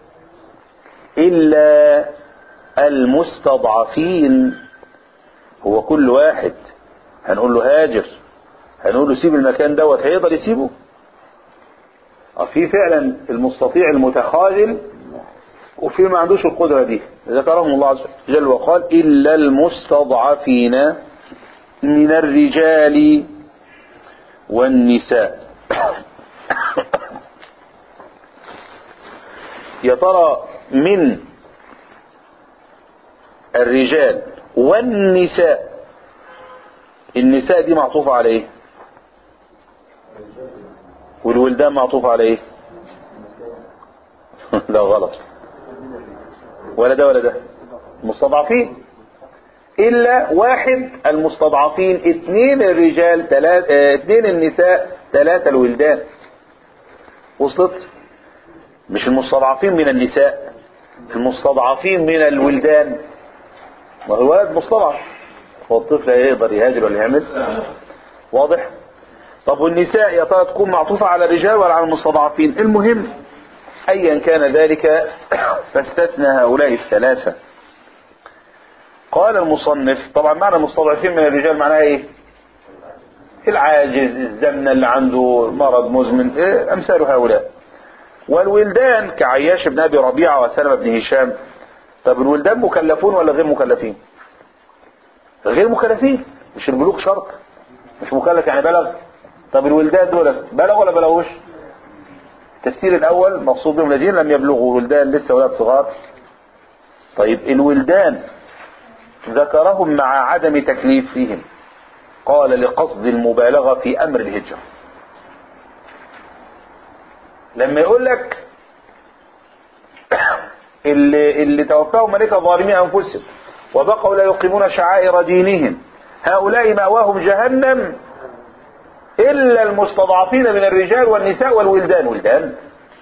إلا المستضعفين هو كل واحد هنقول له هاجر هنقول له سيب المكان دوت هيقدر يسيبه اه في فعلا المستطيع المتخاذل وفي ما عندوش القدرة دي ذكرهم الله عز وجل وقال إلا المستضعفين من الرجال والنساء يا ترى من الرجال والنساء النساء دي معطوفة على ايه والولدان معطوف على ايه لا غلط ولا ده ولا ده مستضعفين الا واحد المستضعفين اثنين الرجال تلات اه اثنين النساء ثلاثة الولدان وصلت مش المستضعفين من النساء المستضعفين من الولدان ما هو الولد مستضعف هو الطفل يقدر يهاجر ولا يعمل واضح طب والنساء يا ترى تكون معطوفة على الرجال ولا على المستضعفين المهم ايا كان ذلك فاستثنى هؤلاء الثلاثة قال المصنف طبعا معنى المستضعفين من الرجال معناها ايه العاجز الزمنة اللي عنده مرض مزمن إيه امثال هؤلاء والولدان كعياش بن ابي ربيعة وسلمة بن هشام طب الولدان مكلفون ولا غير مكلفين غير مكلفين مش البلوغ شرط مش مكلف يعني بلغ طب الولدان دول بلغوا ولا بلغوش التفسير الاول مقصود بهم الذين لم يبلغوا ولدان لسه ولاد صغار طيب الولدان ذكرهم مع عدم تكليفهم قال لقصد المبالغة في امر الهجرة لما يقول لك اللي, اللي توفاهم ملك ظالمين انفسهم وبقوا لا يقيمون شعائر دينهم هؤلاء مأواهم جهنم إلا المستضعفين من الرجال والنساء والولدان ولدان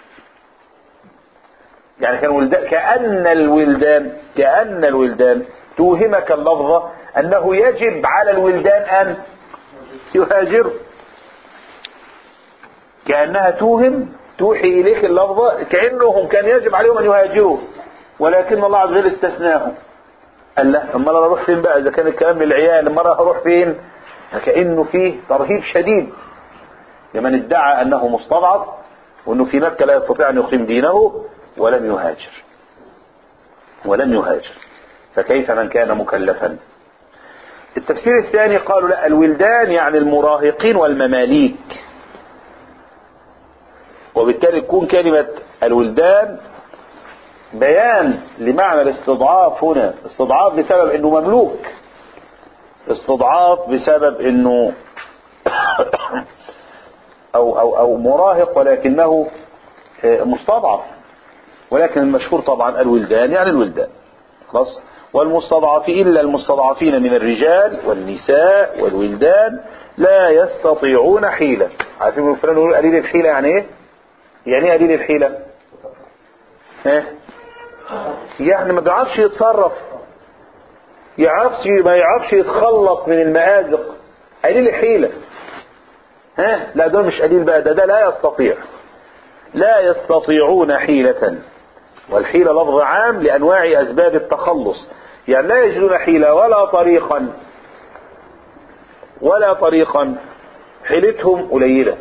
يعني كان ولدان كأن الولدان كأن الولدان توهمك اللفظة أنه يجب على الولدان أن يهاجروا كأنها توهم توحي إليك اللفظة كأنهم كان يجب عليهم أن يهاجروا ولكن الله عز وجل استثناهم قال لا اما انا اروح فين بقى اذا كان الكلام للعيال اما انا اروح فين فكانه فيه ترهيب شديد لمن ادعى انه مستضعف وانه في مكه لا يستطيع ان يقيم دينه ولم يهاجر ولم يهاجر فكيف من كان مكلفا التفسير الثاني قالوا لا الولدان يعني المراهقين والمماليك وبالتالي تكون كلمة الولدان بيان لمعنى الاستضعاف هنا استضعاف بسبب انه مملوك استضعاف بسبب انه او او او مراهق ولكنه آه، مستضعف ولكن المشهور طبعا الولدان يعني الولدان خلاص والمستضعفين الا المستضعفين من الرجال والنساء والولدان لا يستطيعون حيلة عارفين من فلان يقول قليل الحيلة يعني ايه يعني ايه قليل الحيلة ها يعني ما بيعرفش يتصرف يعرفش ما يعرفش يتخلص من المآزق قليل الحيلة ها لا ده مش قليل بقى ده ده لا يستطيع لا يستطيعون حيلة والحيلة لفظ عام لأنواع أسباب التخلص يعني لا يجدون حيلة ولا طريقا ولا طريقا حيلتهم قليلة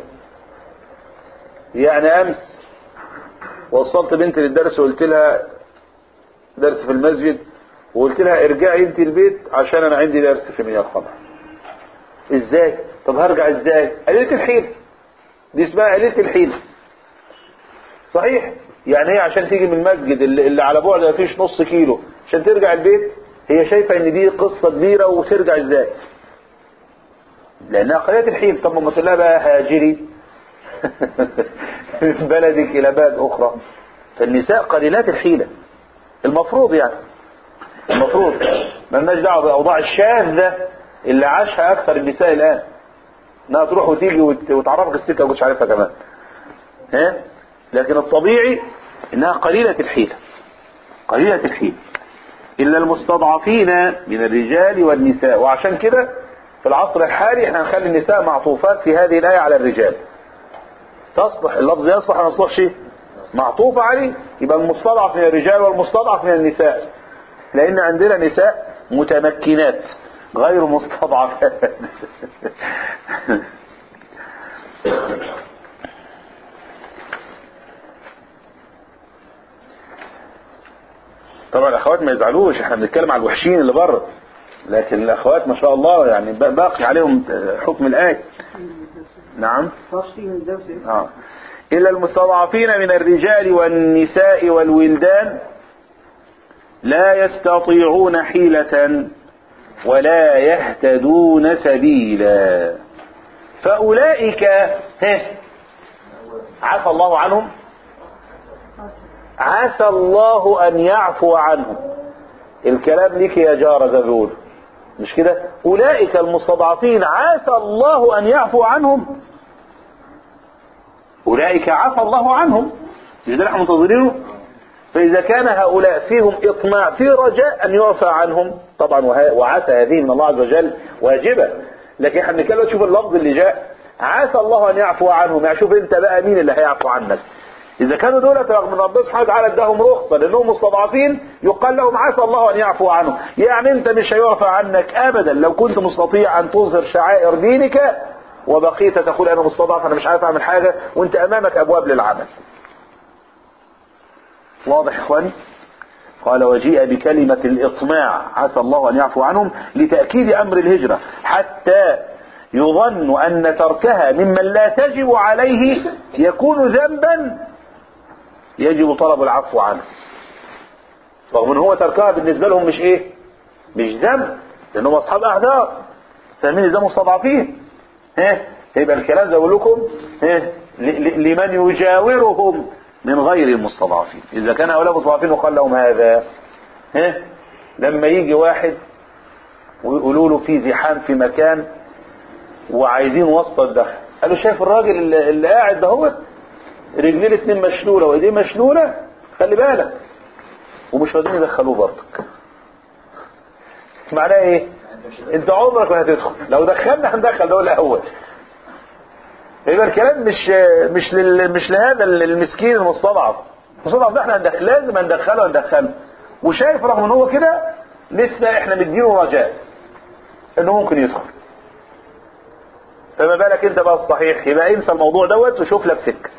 يعني أمس وصلت بنتي للدرس وقلت لها درس في المسجد وقلت لها ارجعي انت البيت عشان انا عندي درس في مياه الخمر ازاي طب هرجع ازاي قليلة الحيلة دي اسمها قليلة الحيلة صحيح يعني هي عشان تيجي من المسجد اللي, اللي على بعد ما فيش نص كيلو عشان ترجع البيت هي شايفة ان دي قصة كبيرة وترجع ازاي لانها قليلة الحيل طب ما تقول لها بقى هاجري من بلدك الى بلد اخرى فالنساء قليلات الحيلة المفروض يعني المفروض مالناش دعوه بالاوضاع الشاذة اللي عاشها اكثر النساء الان انها تروح وتيجي وت- وتعرفك السكه ومش عارفها كمان ها لكن الطبيعي انها قليلة الحيلة قليلة الحيلة الا المستضعفين من الرجال والنساء وعشان كده في العصر الحالي احنا هنخلي النساء معطوفات في هذه الآية على الرجال تصلح اللفظ يصلح ما يصلحش معطوف عليه يبقى المستضعف من الرجال والمستضعف من النساء لان عندنا نساء متمكنات غير مستضعفات طبعا الاخوات ما يزعلوش احنا بنتكلم على الوحشين اللي بره لكن الاخوات ما شاء الله يعني باقي عليهم حكم الايه نعم آه. إلا المستضعفين من الرجال والنساء والولدان لا يستطيعون حيلة ولا يهتدون سبيلا فأولئك ها، عفى الله عنهم عسى الله أن يعفو عنهم الكلام لك يا جارة زي ما بيقولوا مش كده أولئك المستضعفين عسى الله أن يعفو عنهم أولئك عفى الله عنهم مش ده اللي احنا منتظرينه فإذا كان هؤلاء فيهم إطماع في رجاء أن يعفى عنهم طبعا وه- وعسى هذه من الله عز وجل واجبة لكن احنا بنتكلم شوف اللفظ اللي جاء عسى الله أن يعفو عنهم يعني شوف أنت بقى مين اللي هيعفو عنك إذا كانوا دولة رغم أن ربنا سبحانه وتعالى اداهم رخصة لأنهم مستضعفين يقال لهم عسى الله أن يعفو عنهم يعني أنت مش هيعفى عنك أبدا لو كنت مستطيع أن تظهر شعائر دينك وبقيت تقول أنا مستضعف أنا مش عارف أعمل حاجة وأنت أمامك أبواب للعمل واضح يا إخواني قال وجيء بكلمة الإطماع عسى الله أن يعفو عنهم لتأكيد أمر الهجرة حتى يظن أن تركها ممن لا تجب عليه يكون ذنبا يجب طلب العفو عنه رغم ان هو تركها بالنسبة لهم مش ايه مش ذنب لانهم اصحاب اعذار فاهمين ازاي مستضعفين ها يبقى الكلام زي بقول لكم ها ل- ل- لمن يجاورهم من غير المستضعفين اذا كان هؤلاء مستضعفين وقال لهم هذا ها لما يجي واحد ويقولوا له في زحام في مكان وعايزين وسط الدخل قالوا شايف الراجل اللي, اللي قاعد دهوت رجليه الاتنين مشلوله وايديه مشلوله خلي بالك ومش راضيين يدخلوه برضك معناه ايه انت عمرك ما هتدخل لو دخلنا هندخل دول الاول يبقى الكلام مش مش لل مش لهذا المسكين المستضعف المستضعف ده احنا هندخل لازم هندخله هندخله وشايف رغم ان هو كده لسه احنا مدينه رجاء انه ممكن يدخل فما بالك انت بقى الصحيح يبقى انسى الموضوع دوت وشوف لك سكه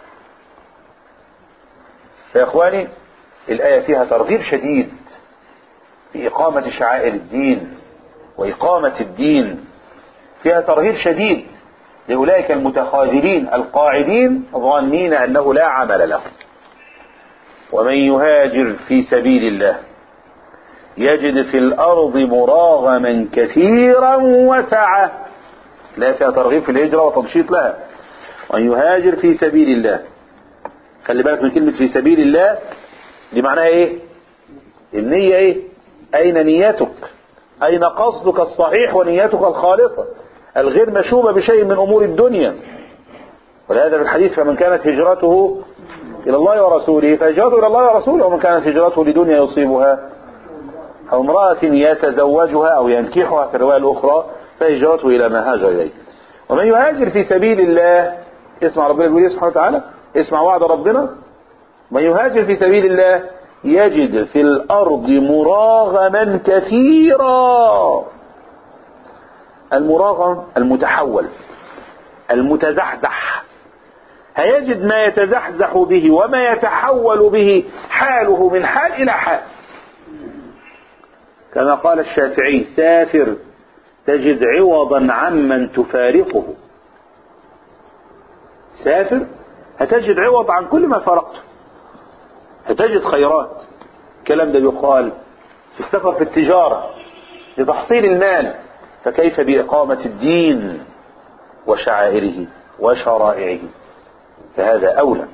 يا اخواني الايه فيها ترغيب شديد في اقامه شعائر الدين واقامه الدين فيها ترغيب شديد لاولئك المتخاذلين القاعدين ظانين انه لا عمل لهم ومن يهاجر في سبيل الله يجد في الأرض مراغما كثيرا وسعة لا فيها ترغيب في الهجرة وتنشيط لها وأن يهاجر في سبيل الله خلي بالك من كلمة في سبيل الله دي معناها ايه النية ايه اين نيتك اين قصدك الصحيح ونيتك الخالصة الغير مشوبة بشيء من امور الدنيا ولهذا في الحديث فمن كانت هجرته الى الله ورسوله فهجرته الى الله ورسوله ومن كانت هجرته لدنيا يصيبها او امرأة يتزوجها او ينكحها في الرواية الاخرى فهجرته الى ما هاجر اليه ومن يهاجر في سبيل الله اسمع ربنا يقول سبحانه وتعالى اسمع وعد ربنا من يهاجر في سبيل الله يجد في الأرض مراغما كثيرا المراغم المتحول المتزحزح هيجد ما يتزحزح به وما يتحول به حاله من حال إلى حال كما قال الشافعي سافر تجد عوضا عمن تفارقه سافر هتجد عوض عن كل ما فرقته هتجد خيرات الكلام ده يقال في السفر في التجارة لتحصيل المال فكيف بإقامة الدين وشعائره وشرائعه فهذا أولى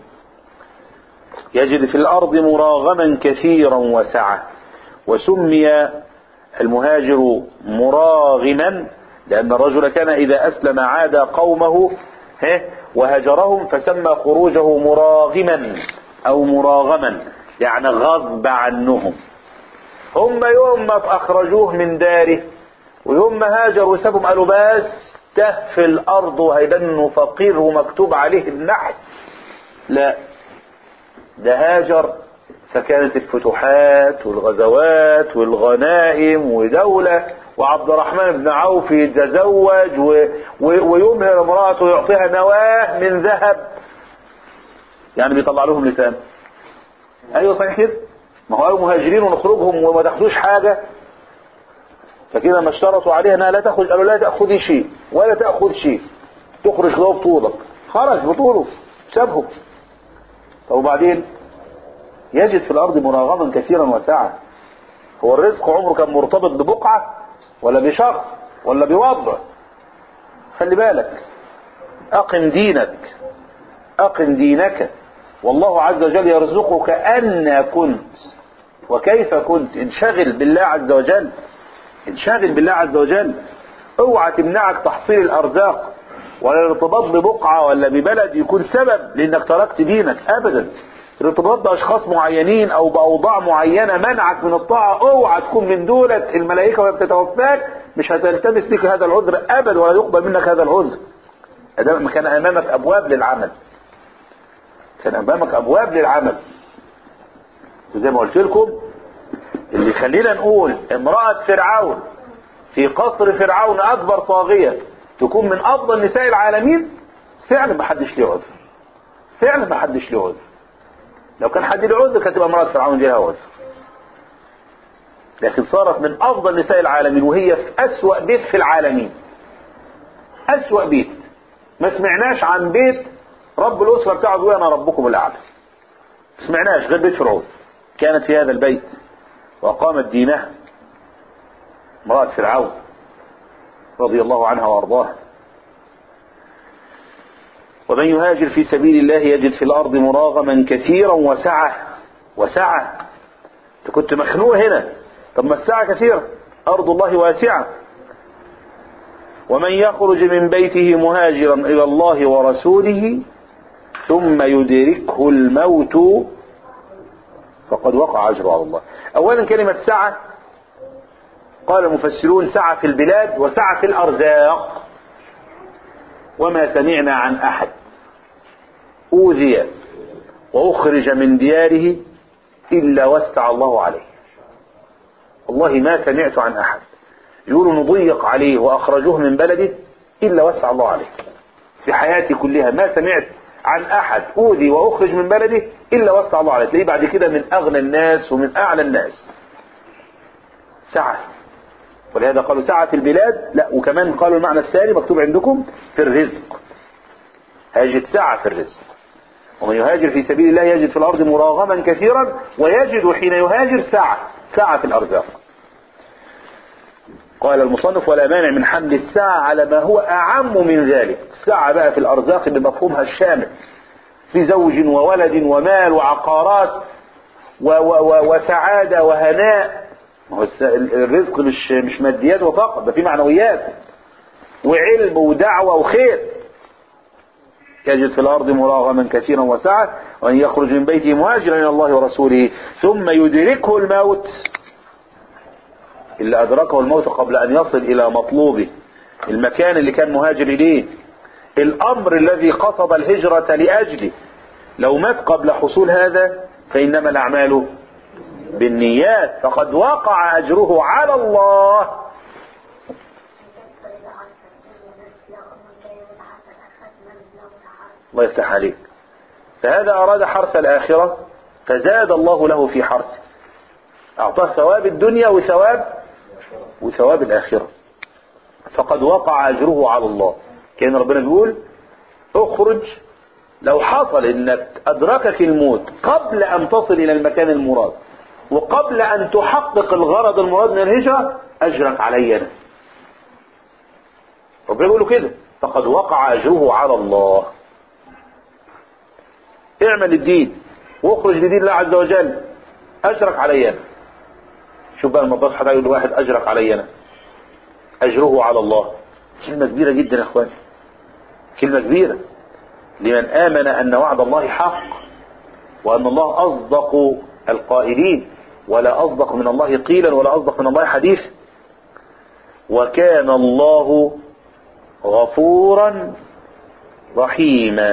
يجد في الأرض مراغما كثيرا وسعة وسمي المهاجر مراغما لأن الرجل كان إذا أسلم عاد قومه وهجرهم فسمى خروجه مراغما او مراغما يعني غضب عنهم هم يوم ما اخرجوه من داره ويوم ما هاجر وسابهم قالوا بس ته في الارض وهيبنوا فقير ومكتوب عليه النحس لا ده هاجر فكانت الفتوحات والغزوات والغنائم ودولة وعبد الرحمن بن عوف يتزوج و... و... ويمهر امرأته ويعطيها نواه من ذهب يعني بيطلع لهم لسان ايوه صحيح كده ما هو قالوا مهاجرين ونخرجهم وما تاخدوش حاجة فكده ما اشترطوا عليها انها لا تاخذ قالوا لا تاخذي شيء ولا تاخذ شيء تخرج له بطولك خرج بطوله سابهم طب وبعدين يجد في الارض مراغما كثيرا وسعة هو الرزق عمره كان مرتبط ببقعة ولا بشخص ولا بوضع خلي بالك اقم دينك اقم دينك والله عز وجل يرزقك أن كنت وكيف كنت انشغل بالله عز وجل انشغل بالله عز وجل اوعى تمنعك تحصيل الارزاق ولا الارتباط ببقعة ولا ببلد يكون سبب لانك تركت دينك ابدا الارتباط باشخاص معينين او باوضاع معينة منعك من الطاعة اوعى تكون من دولة الملائكة وهي بتتوفاك مش هتلتمس لك هذا العذر ابدا ولا يقبل منك هذا العذر ادام كان امامك ابواب للعمل كان امامك ابواب للعمل وزي ما قلت لكم اللي خلينا نقول امرأة فرعون في قصر فرعون اكبر طاغية تكون من افضل نساء العالمين فعلا ما حدش ليه عذر فعلا ما حدش ليه عذر لو كان حد له عذر كانت تبقى امرأة فرعون دي لها عذر لكن صارت من افضل نساء العالمين وهي في اسوأ بيت في العالمين اسوأ بيت ما سمعناش عن بيت رب الأسرة بتاعه بيقول أنا ربكم الأعلى ما سمعناش غير بيت فرعون كانت في هذا البيت وأقامت دينها امرأة فرعون رضي الله عنها وأرضاها ومن يهاجر في سبيل الله يجد في الأرض مراغما كثيرا وسعة وسعة أنت كنت مخنوق هنا طب ما السعة كثيرة أرض الله واسعة ومن يخرج من بيته مهاجرا إلى الله ورسوله ثم يدركه الموت فقد وقع أجره على الله أولا كلمة سعة قال المفسرون سعة في البلاد وسعة في الأرزاق وما سمعنا عن أحد أوذي وأخرج من دياره إلا وسع الله عليه والله ما سمعت عن أحد يقولوا نضيق عليه وأخرجوه من بلده إلا وسع الله عليه في حياتي كلها ما سمعت عن أحد أوذي وأخرج من بلده إلا وسع الله عليه تلاقيه بعد كده من أغنى الناس ومن أعلى الناس سعة ولهذا قالوا سعة في البلاد لا وكمان قالوا المعنى الثاني مكتوب عندكم في الرزق هيجد سعة في الرزق ومن يهاجر في سبيل الله يجد في الأرض مراغما كثيرا ويجد حين يهاجر سعة سعة في الأرزاق قال المصنف ولا مانع من حمل الساعة على ما هو أعم من ذلك ساعة بقى في الأرزاق بمفهومها الشامل في زوج وولد ومال وعقارات و و و وسعادة وهناء ما هو الس- الرزق مش مش ماديات فقط ده في معنويات وعلم ودعوة وخير يجد في الأرض مراغما كثيرا وسعة وأن يخرج من بيته مهاجرا إلى الله ورسوله ثم يدركه الموت اللي أدركه الموت قبل أن يصل إلى مطلوبه المكان اللي كان مهاجر إليه الأمر الذي قصد الهجرة لأجله لو مات قبل حصول هذا فإنما الأعمال بالنيات فقد وقع أجره على الله الله يفتح عليك فهذا أراد حرث الآخرة فزاد الله له في حرثه أعطاه ثواب الدنيا وثواب وثواب الآخرة فقد وقع أجره على الله كان ربنا بيقول اخرج لو حصل انك ادركك الموت قبل ان تصل الى المكان المراد وقبل ان تحقق الغرض المراد من الهجرة اجرك علي انا ربنا بيقول له كده فقد وقع اجره على الله اعمل الدين واخرج لدين الله عز وجل اجرك علي انا شوف بقى المباص حد يقول لواحد اجرك علي انا اجره على الله كلمة كبيرة جدا يا اخواني كلمة كبيرة لمن آمن أن وعد الله حق وأن الله أصدق القائلين ولا أصدق من الله قيلا ولا أصدق من الله حديث وكان الله غفورا رحيما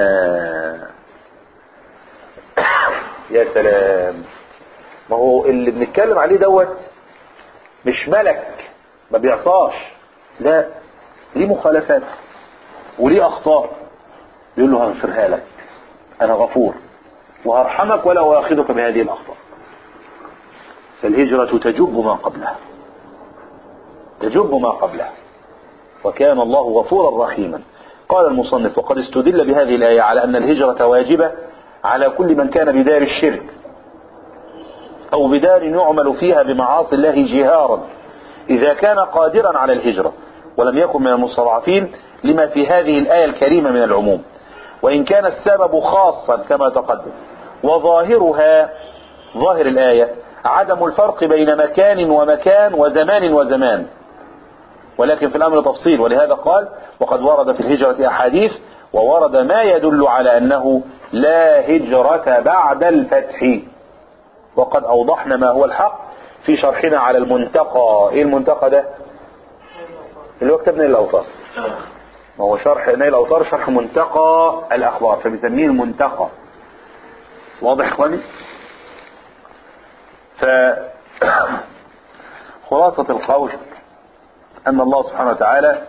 يا سلام ما هو اللي بنتكلم عليه دوت مش ملك ما بيعصاش لا ليه مخالفات وليه اخطاء يقول له هغفرها لك انا غفور وهرحمك ولا اؤاخذك بهذه الاخطاء فالهجرة تجب ما قبلها تجب ما قبلها وكان الله غفورا رحيما قال المصنف وقد استدل بهذه الآية على أن الهجرة واجبة على كل من كان بدار الشرك أو بدار يعمل فيها بمعاصي الله جهارا إذا كان قادرا على الهجرة ولم يكن من المستضعفين لما في هذه الآية الكريمة من العموم وإن كان السبب خاصا كما تقدم وظاهرها ظاهر الآية عدم الفرق بين مكان ومكان وزمان وزمان ولكن في الأمر تفصيل ولهذا قال وقد ورد في الهجرة أحاديث وورد ما يدل على أنه لا هجرة بعد الفتح وقد أوضحنا ما هو الحق في شرحنا على المنتقى إيه المنتقى ده اللي هو كتاب نيل الأوطار ما هو شرح نيل الأوطار شرح منتقى الأخبار فبيسميه المنتقى واضح إخواني ف خلاصة القول أن الله سبحانه وتعالى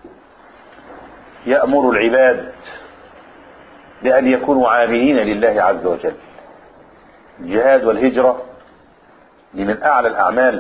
يأمر العباد بأن يكونوا عاملين لله عز وجل الجهاد والهجرة دي من أعلى الأعمال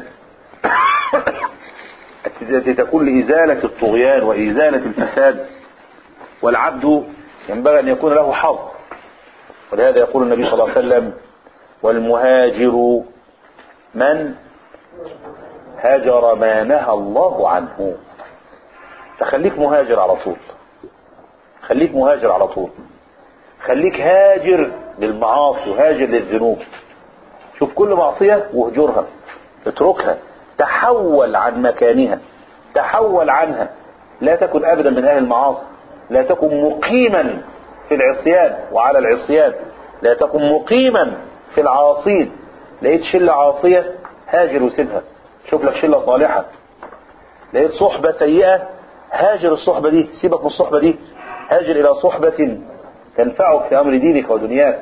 التي تكون لإزالة الطغيان وإزالة الفساد والعبد ينبغي أن يكون له حظ ولهذا يقول النبي صلى الله عليه وسلم والمهاجر من هاجر ما نهى الله عنه فخليك مهاجر على طول خليك مهاجر على طول خليك هاجر للمعاصي وهاجر للذنوب شوف كل معصية واهجرها اتركها تحول عن مكانها تحول عنها لا تكن ابدا من اهل المعاصي لا تكن مقيما في العصيان وعلى العصيان لا تكن مقيما في العاصين لقيت شلة عاصية هاجر وسيبها شوف لك شلة صالحة لقيت صحبة سيئة هاجر الصحبة دي سيبك من الصحبة دي هاجر إلى صحبة تنفعك في أمر دينك ودنياك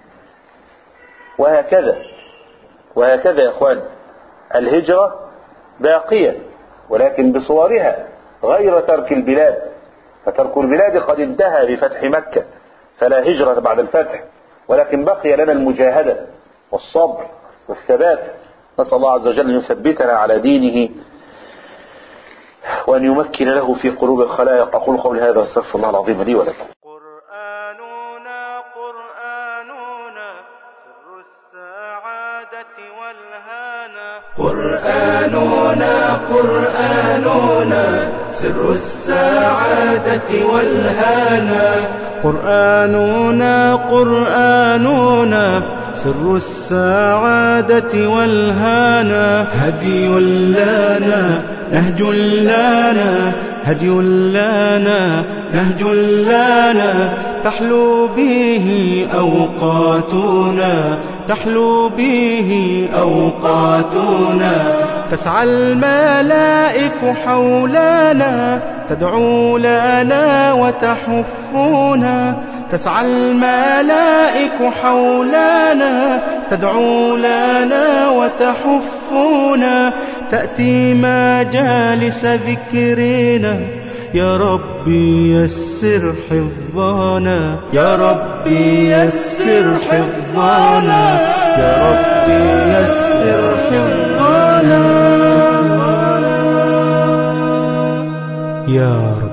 وهكذا وهكذا يا اخوان الهجرة باقية ولكن بصورها غير ترك البلاد فترك البلاد قد انتهى بفتح مكة فلا هجرة بعد الفتح ولكن بقي لنا المجاهدة والصبر والثبات نسأل الله عز وجل أن يثبتنا على دينه وأن يمكن له في قلوب الخلائق أقول قولي هذا واستغفر الله العظيم لي ولكم قرآننا قرآن قرآننا قرآننا سر السعادة والهنا قرآننا قرآننا سر السعادة والهانا هدي لنا نهج لنا هدي لنا نهج لنا تحلو به أوقاتنا تحلو به أوقاتنا تسعى الملائك حولنا تدعو لنا وتحفنا تسعى الملائك حولنا تدعو لنا وتحفنا تأتي مجالس ذكرنا يا ربي يسر حفظنا يا ربي يسر حفظنا يا ربي يسر حفظنا يا رب